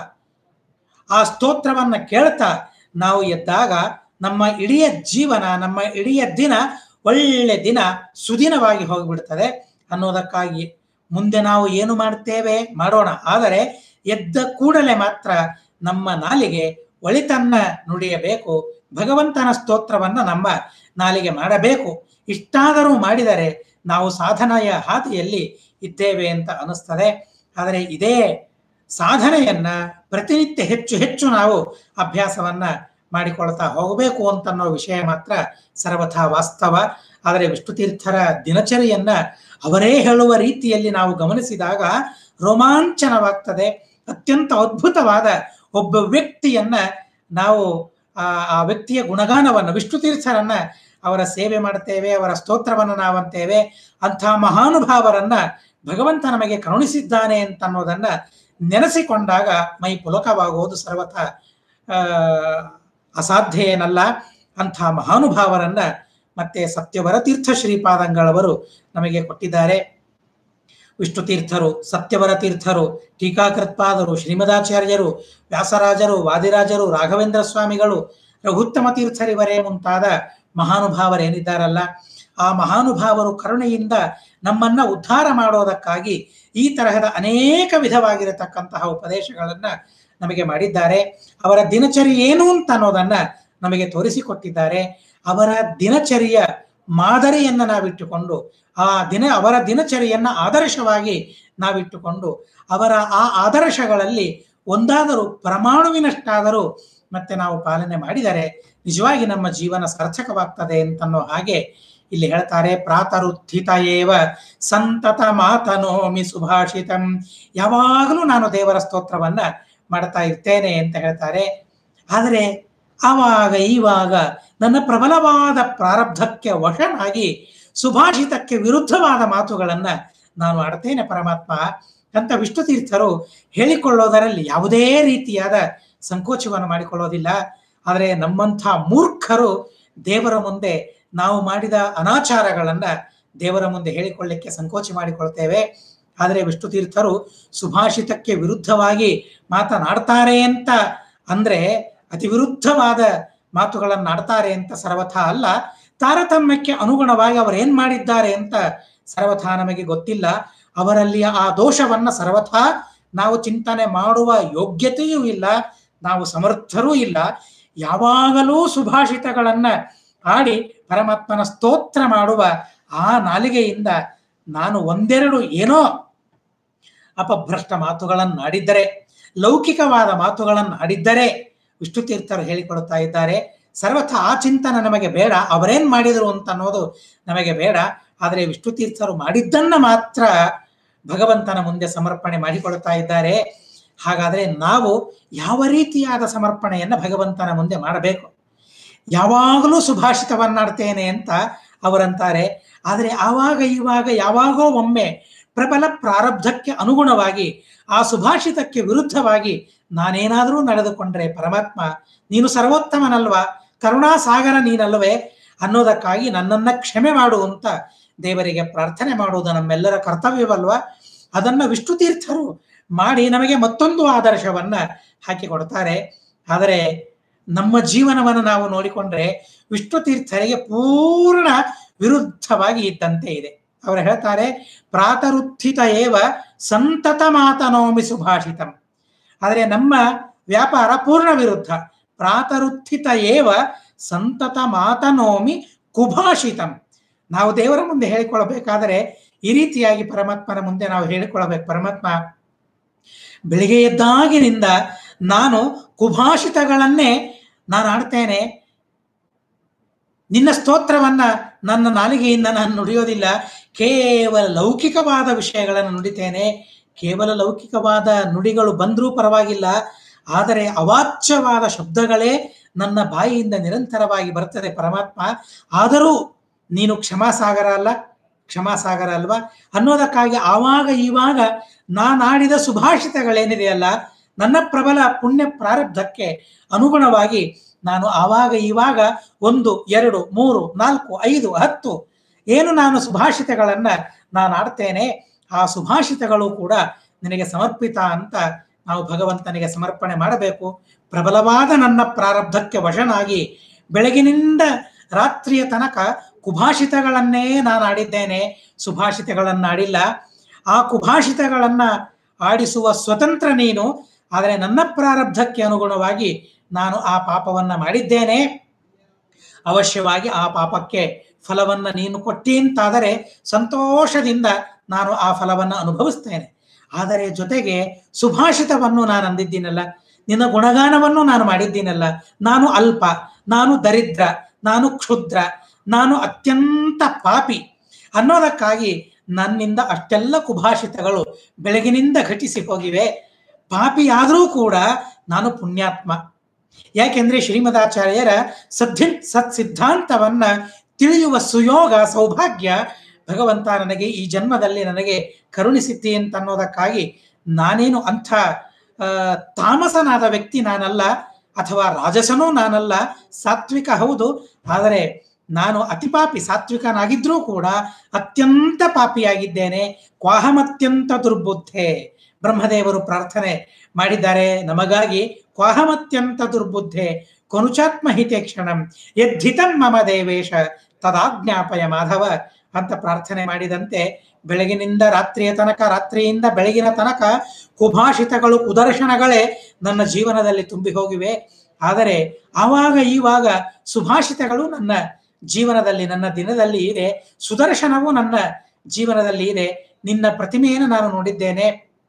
ಆ ಸ್ತೋತ್ರವನ್ನ ಕೇಳ್ತಾ ನಾವು ಎದ್ದಾಗ ನಮ್ಮ ಇಡೀ ಜೀವನ ನಮ್ಮ ಇಡೀ ದಿನ ಒಳ್ಳೆ ದಿನ ಸುದಿನವಾಗಿ ಹೋಗಿಬಿಡ್ತದೆ ಅನ್ನೋದಕ್ಕಾಗಿ ಮುಂದೆ ನಾವು ಏನು ಮಾಡ್ತೇವೆ ಮಾಡೋಣ ಆದರೆ ಎದ್ದ ಕೂಡಲೇ ಮಾತ್ರ ನಮ್ಮ ನಾಲಿಗೆ ಒಳಿತನ್ನ ನುಡಿಯಬೇಕು ಭಗವಂತನ ಸ್ತೋತ್ರವನ್ನ ನಮ್ಮ ನಾಲಿಗೆ ಮಾಡಬೇಕು ಇಷ್ಟಾದರೂ ಮಾಡಿದರೆ ನಾವು ಸಾಧನೆಯ ಹಾದಿಯಲ್ಲಿ ಇದ್ದೇವೆ ಅಂತ ಅನಿಸ್ತದೆ ಆದರೆ ಇದೇ ಸಾಧನೆಯನ್ನ ಪ್ರತಿನಿತ್ಯ ಹೆಚ್ಚು ಹೆಚ್ಚು ನಾವು ಅಭ್ಯಾಸವನ್ನ ಮಾಡಿಕೊಳ್ತಾ ಹೋಗಬೇಕು ಅಂತನ್ನೋ ವಿಷಯ ಮಾತ್ರ ಸರ್ವಥಾ ವಾಸ್ತವ ಆದರೆ ವಿಷ್ಣು ತೀರ್ಥರ ದಿನಚರಿಯನ್ನ ಅವರೇ ಹೇಳುವ ರೀತಿಯಲ್ಲಿ ನಾವು ಗಮನಿಸಿದಾಗ ರೋಮಾಂಚನವಾಗ್ತದೆ ಅತ್ಯಂತ ಅದ್ಭುತವಾದ ಒಬ್ಬ ವ್ಯಕ್ತಿಯನ್ನ ನಾವು ಆ ಆ ವ್ಯಕ್ತಿಯ ಗುಣಗಾನವನ್ನು ವಿಷ್ಣು ತೀರ್ಥರನ್ನ ಅವರ ಸೇವೆ ಮಾಡ್ತೇವೆ ಅವರ ಸ್ತೋತ್ರವನ್ನು ನಾವಂತೇವೆ ಅಂಥ ಮಹಾನುಭಾವರನ್ನ ಭಗವಂತ ನಮಗೆ ಕರುಣಿಸಿದ್ದಾನೆ ಅಂತ ಅನ್ನೋದನ್ನ ನೆನೆಸಿಕೊಂಡಾಗ ಮೈ ಪುಲಕವಾಗುವುದು ಸರ್ವಥ ಆ ಅಸಾಧ್ಯ ಏನಲ್ಲ ಅಂಥ ಮಹಾನುಭಾವರನ್ನ ಮತ್ತೆ ಸತ್ಯವರ ತೀರ್ಥ ಶ್ರೀಪಾದಂಗಳವರು ನಮಗೆ ಕೊಟ್ಟಿದ್ದಾರೆ ವಿಷ್ಣು ತೀರ್ಥರು ಸತ್ಯವರ ತೀರ್ಥರು ಟೀಕಾಕೃತ್ಪಾದರು ಶ್ರೀಮದಾಚಾರ್ಯರು ವ್ಯಾಸರಾಜರು ವಾದಿರಾಜರು ರಾಘವೇಂದ್ರ ಸ್ವಾಮಿಗಳು ರಘುತ್ತಮ ತೀರ್ಥರಿವರೇ ಮುಂತಾದ ಮಹಾನುಭಾವರೇನಿದ್ದಾರಲ್ಲ ಆ ಮಹಾನುಭಾವರು ಕರುಣೆಯಿಂದ ನಮ್ಮನ್ನ ಉದ್ಧಾರ ಮಾಡೋದಕ್ಕಾಗಿ ಈ ತರಹದ ಅನೇಕ ವಿಧವಾಗಿರತಕ್ಕಂತಹ ಉಪದೇಶಗಳನ್ನ ನಮಗೆ ಮಾಡಿದ್ದಾರೆ ಅವರ ದಿನಚರಿ ಏನು ಅಂತ ಅನ್ನೋದನ್ನ ನಮಗೆ ತೋರಿಸಿಕೊಟ್ಟಿದ್ದಾರೆ ಅವರ ದಿನಚರಿಯ ಮಾದರಿಯನ್ನ ನಾವಿಟ್ಟುಕೊಂಡು ಆ ದಿನ ಅವರ ದಿನಚರಿಯನ್ನ ಆದರ್ಶವಾಗಿ ನಾವಿಟ್ಟುಕೊಂಡು ಅವರ ಆ ಆದರ್ಶಗಳಲ್ಲಿ ಒಂದಾದರೂ ಪರಮಾಣುವಿನಷ್ಟಾದರೂ ಮತ್ತೆ ನಾವು ಪಾಲನೆ ಮಾಡಿದರೆ ನಿಜವಾಗಿ ನಮ್ಮ ಜೀವನ ಸಾರ್ಥಕವಾಗ್ತದೆ ಅಂತನ್ನೋ ಹಾಗೆ ಇಲ್ಲಿ ಹೇಳ್ತಾರೆ ಪ್ರಾತರುತ್ಥಿತ ಏವ ಸಂತತ ಮಾತನೋಮಿ ಸುಭಾಷಿತಂ ಯಾವಾಗಲೂ ನಾನು ದೇವರ ಸ್ತೋತ್ರವನ್ನ ಮಾಡ್ತಾ ಇರ್ತೇನೆ ಅಂತ ಹೇಳ್ತಾರೆ ಆದರೆ ಆವಾಗ ಈವಾಗ ನನ್ನ ಪ್ರಬಲವಾದ ಪ್ರಾರಬ್ಧಕ್ಕೆ ವಶನಾಗಿ ಸುಭಾಷಿತಕ್ಕೆ ವಿರುದ್ಧವಾದ ಮಾತುಗಳನ್ನ ನಾನು ಆಡ್ತೇನೆ ಪರಮಾತ್ಮ ಅಂತ ವಿಷ್ಣು ತೀರ್ಥರು ಹೇಳಿಕೊಳ್ಳೋದರಲ್ಲಿ ಯಾವುದೇ ರೀತಿಯಾದ ಸಂಕೋಚವನ್ನು ಮಾಡಿಕೊಳ್ಳೋದಿಲ್ಲ ಆದರೆ ನಮ್ಮಂಥ ಮೂರ್ಖರು ದೇವರ ಮುಂದೆ ನಾವು ಮಾಡಿದ ಅನಾಚಾರಗಳನ್ನ ದೇವರ ಮುಂದೆ ಹೇಳಿಕೊಳ್ಳಿಕ್ಕೆ ಸಂಕೋಚ ಮಾಡಿಕೊಳ್ತೇವೆ ಆದರೆ ವಿಷ್ಣು ತೀರ್ಥರು ಸುಭಾಷಿತಕ್ಕೆ ವಿರುದ್ಧವಾಗಿ ಮಾತನಾಡ್ತಾರೆ ಅಂತ ಅಂದ್ರೆ ಅತಿ ವಿರುದ್ಧವಾದ ಮಾತುಗಳನ್ನಾಡ್ತಾರೆ ಅಂತ ಸರ್ವಥಾ ಅಲ್ಲ ತಾರತಮ್ಯಕ್ಕೆ ಅನುಗುಣವಾಗಿ ಅವರು ಏನ್ ಮಾಡಿದ್ದಾರೆ ಅಂತ ಸರ್ವಥಾ ನಮಗೆ ಗೊತ್ತಿಲ್ಲ ಅವರಲ್ಲಿ ಆ ದೋಷವನ್ನ ಸರ್ವಥಾ ನಾವು ಚಿಂತನೆ ಮಾಡುವ ಯೋಗ್ಯತೆಯೂ ಇಲ್ಲ ನಾವು ಸಮರ್ಥರೂ ಇಲ್ಲ ಯಾವಾಗಲೂ ಸುಭಾಷಿತಗಳನ್ನ ಆಡಿ ಪರಮಾತ್ಮನ ಸ್ತೋತ್ರ ಮಾಡುವ ಆ ನಾಲಿಗೆಯಿಂದ ನಾನು ಒಂದೆರಡು ಏನೋ ಅಪಭ್ರಷ್ಟ ಮಾತುಗಳನ್ನು ಆಡಿದ್ದರೆ ಲೌಕಿಕವಾದ ಮಾತುಗಳನ್ನು ಆಡಿದ್ದರೆ ವಿಷ್ಣು ತೀರ್ಥರು ಹೇಳಿಕೊಡ್ತಾ ಇದ್ದಾರೆ ಸರ್ವಥ ಆ ಚಿಂತನೆ ನಮಗೆ ಬೇಡ ಅವರೇನ್ ಮಾಡಿದರು ಅಂತ ಅನ್ನೋದು ನಮಗೆ ಬೇಡ ಆದರೆ ವಿಷ್ಣು ತೀರ್ಥರು ಮಾಡಿದ್ದನ್ನ ಮಾತ್ರ ಭಗವಂತನ ಮುಂದೆ ಸಮರ್ಪಣೆ ಮಾಡಿಕೊಳ್ತಾ ಇದ್ದಾರೆ ಹಾಗಾದರೆ ನಾವು ಯಾವ ರೀತಿಯಾದ ಸಮರ್ಪಣೆಯನ್ನು ಭಗವಂತನ ಮುಂದೆ ಮಾಡಬೇಕು ಯಾವಾಗಲೂ ಸುಭಾಷಿತವನ್ನಾಡ್ತೇನೆ ಅಂತ ಅವರಂತಾರೆ ಆದರೆ ಆವಾಗ ಇವಾಗ ಯಾವಾಗೋ ಒಮ್ಮೆ ಪ್ರಬಲ ಪ್ರಾರಬ್ಧಕ್ಕೆ ಅನುಗುಣವಾಗಿ ಆ ಸುಭಾಷಿತಕ್ಕೆ ವಿರುದ್ಧವಾಗಿ ನಾನೇನಾದರೂ ನಡೆದುಕೊಂಡ್ರೆ ಪರಮಾತ್ಮ ನೀನು ಸರ್ವೋತ್ತಮನಲ್ವಾ ಕರುಣಾಸಾಗರ ನೀನಲ್ವೇ ಅನ್ನೋದಕ್ಕಾಗಿ ನನ್ನನ್ನ ಕ್ಷಮೆ ಮಾಡು ಅಂತ ದೇವರಿಗೆ ಪ್ರಾರ್ಥನೆ ಮಾಡುವುದು ನಮ್ಮೆಲ್ಲರ ಕರ್ತವ್ಯವಲ್ವಾ ಅದನ್ನ ವಿಷ್ಣು ತೀರ್ಥರು ಮಾಡಿ ನಮಗೆ ಮತ್ತೊಂದು ಆದರ್ಶವನ್ನ ಹಾಕಿಕೊಡ್ತಾರೆ ಆದರೆ ನಮ್ಮ ಜೀವನವನ್ನು ನಾವು ನೋಡಿಕೊಂಡ್ರೆ ವಿಷ್ಣು ತೀರ್ಥರಿಗೆ ಪೂರ್ಣ ವಿರುದ್ಧವಾಗಿ ಇದ್ದಂತೆ ಇದೆ ಅವರು ಹೇಳ್ತಾರೆ ಪ್ರಾತರುತ್ಥಿತ ಏವ ಸಂತತ ಮಾತನೋಮಿ ಸುಭಾಷಿತಂ ಆದರೆ ನಮ್ಮ ವ್ಯಾಪಾರ ಪೂರ್ಣ ವಿರುದ್ಧ ಪ್ರಾತರುತ್ಥಿತ ಏವ ಸಂತತ ಮಾತನೋಮಿ ಕುಭಾಷಿತಂ ನಾವು ದೇವರ ಮುಂದೆ ಹೇಳಿಕೊಳ್ಳಬೇಕಾದರೆ ಈ ರೀತಿಯಾಗಿ ಪರಮಾತ್ಮನ ಮುಂದೆ ನಾವು ಹೇಳಿಕೊಳ್ಳಬೇಕು ಪರಮಾತ್ಮ ಬೆಳಿಗ್ಗೆ ಎದ್ದಾಗಿನಿಂದ ನಾನು ಕುಭಾಷಿತಗಳನ್ನೇ ನಾನು ಆಡ್ತೇನೆ ನಿನ್ನ ಸ್ತೋತ್ರವನ್ನ ನನ್ನ ನಾಲಿಗೆಯಿಂದ ನಾನು ನುಡಿಯೋದಿಲ್ಲ ಕೇವಲ ಲೌಕಿಕವಾದ ವಿಷಯಗಳನ್ನು ನುಡಿತೇನೆ ಕೇವಲ ಲೌಕಿಕವಾದ ನುಡಿಗಳು ಬಂದರೂ ಪರವಾಗಿಲ್ಲ ಆದರೆ ಅವಾಚ್ಯವಾದ ಶಬ್ದಗಳೇ ನನ್ನ ಬಾಯಿಯಿಂದ ನಿರಂತರವಾಗಿ ಬರ್ತದೆ ಪರಮಾತ್ಮ ಆದರೂ ನೀನು ಕ್ಷಮಾಸಾಗರ ಅಲ್ಲ ಕ್ಷಮಾಸಾಗರ ಅಲ್ವಾ ಅನ್ನೋದಕ್ಕಾಗಿ ಆವಾಗ ಇವಾಗ ನಾನಾಡಿದ ಸುಭಾಷಿತಗಳೇನಿದೆಯಲ್ಲ ನನ್ನ ಪ್ರಬಲ ಪುಣ್ಯ ಪ್ರಾರಬ್ಧಕ್ಕೆ ಅನುಗುಣವಾಗಿ ನಾನು ಆವಾಗ ಇವಾಗ ಒಂದು ಎರಡು ಮೂರು ನಾಲ್ಕು ಐದು ಹತ್ತು ಏನು ನಾನು ಸುಭಾಷಿತಗಳನ್ನ ನಾನು ಆಡ್ತೇನೆ ಆ ಸುಭಾಷಿತಗಳು ಕೂಡ ನಿನಗೆ ಸಮರ್ಪಿತ ಅಂತ ನಾವು ಭಗವಂತನಿಗೆ ಸಮರ್ಪಣೆ ಮಾಡಬೇಕು ಪ್ರಬಲವಾದ ನನ್ನ ಪ್ರಾರಬ್ಧಕ್ಕೆ ವಶನಾಗಿ ಬೆಳಗಿನಿಂದ ರಾತ್ರಿಯ ತನಕ ಕುಭಾಷಿತಗಳನ್ನೇ ನಾನು ಆಡಿದ್ದೇನೆ ಸುಭಾಷಿತಗಳನ್ನ ಆಡಿಲ್ಲ ಆ ಕುಭಾಷಿತಗಳನ್ನ ಆಡಿಸುವ ಸ್ವತಂತ್ರ ನೀನು ಆದರೆ ನನ್ನ ಪ್ರಾರಬ್ಧಕ್ಕೆ ಅನುಗುಣವಾಗಿ ನಾನು ಆ ಪಾಪವನ್ನ ಮಾಡಿದ್ದೇನೆ ಅವಶ್ಯವಾಗಿ ಆ ಪಾಪಕ್ಕೆ ಫಲವನ್ನ ನೀನು ಕೊಟ್ಟಿ ಅಂತಾದರೆ ಸಂತೋಷದಿಂದ ನಾನು ಆ ಫಲವನ್ನು ಅನುಭವಿಸ್ತೇನೆ ಆದರೆ ಜೊತೆಗೆ ಸುಭಾಷಿತವನ್ನು ನಾನು ಅಂದಿದ್ದೀನಲ್ಲ ನಿನ್ನ ಗುಣಗಾನವನ್ನು ನಾನು ಮಾಡಿದ್ದೀನಲ್ಲ ನಾನು ಅಲ್ಪ ನಾನು ದರಿದ್ರ ನಾನು ಕ್ಷುದ್ರ ನಾನು ಅತ್ಯಂತ ಪಾಪಿ ಅನ್ನೋದಕ್ಕಾಗಿ ನನ್ನಿಂದ ಅಷ್ಟೆಲ್ಲ ಕುಭಾಷಿತಗಳು ಬೆಳಗಿನಿಂದ ಘಟಿಸಿ ಹೋಗಿವೆ ಪಾಪಿಯಾದರೂ ಕೂಡ ನಾನು ಪುಣ್ಯಾತ್ಮ ಯಾಕೆಂದ್ರೆ ಶ್ರೀಮದಾಚಾರ್ಯರ ಸದ್ಧಿ ಸತ್ ಸಿದ್ಧಾಂತವನ್ನ ತಿಳಿಯುವ ಸುಯೋಗ ಸೌಭಾಗ್ಯ ಭಗವಂತ ನನಗೆ ಈ ಜನ್ಮದಲ್ಲಿ ನನಗೆ ಕರುಣಿಸಿದ್ದಿ ಅಂತ ಅನ್ನೋದಕ್ಕಾಗಿ ನಾನೇನು ಅಂಥ ಆ, ತಾಮಸನಾದ ವ್ಯಕ್ತಿ ನಾನಲ್ಲ ಅಥವಾ ರಾಜಸನೂ ನಾನಲ್ಲ ಸಾತ್ವಿಕ ಹೌದು ಆದರೆ ನಾನು ಅತಿಪಾಪಿ ಸಾತ್ವಿಕನಾಗಿದ್ರೂ ಕೂಡ ಅತ್ಯಂತ ಪಾಪಿಯಾಗಿದ್ದೇನೆ ಕ್ವಾಹಮತ್ಯಂತ ದುರ್ಬುದ್ಧೆ ಬ್ರಹ್ಮದೇವರು ಪ್ರಾರ್ಥನೆ ಮಾಡಿದ್ದಾರೆ ನಮಗಾಗಿ ಕ್ವಾಹಮತ್ಯಂತ ದುರ್ಬುದ್ಧೆ ಕೊನುಚಾತ್ಮ ಹಿತೆ ಕ್ಷಣಂ ಯದ್ಧಿತಂ ಮಮ ದೇವೇಶ ತದಾಜ್ಞಾಪಯ ಮಾಧವ ಅಂತ ಪ್ರಾರ್ಥನೆ ಮಾಡಿದಂತೆ ಬೆಳಗಿನಿಂದ ರಾತ್ರಿಯ ತನಕ ರಾತ್ರಿಯಿಂದ ಬೆಳಗಿನ ತನಕ ಕುಭಾಷಿತಗಳು ಕುದರ್ಶನಗಳೇ ನನ್ನ ಜೀವನದಲ್ಲಿ ತುಂಬಿ ಹೋಗಿವೆ ಆದರೆ ಆವಾಗ ಈವಾಗ ಸುಭಾಷಿತಗಳು ನನ್ನ ಜೀವನದಲ್ಲಿ ನನ್ನ ದಿನದಲ್ಲಿ ಇದೆ ಸುದರ್ಶನವು ನನ್ನ ಜೀವನದಲ್ಲಿ ಇದೆ ನಿನ್ನ ಪ್ರತಿಮೆಯನ್ನು ನಾನು ನೋಡಿದ್ದೇನೆ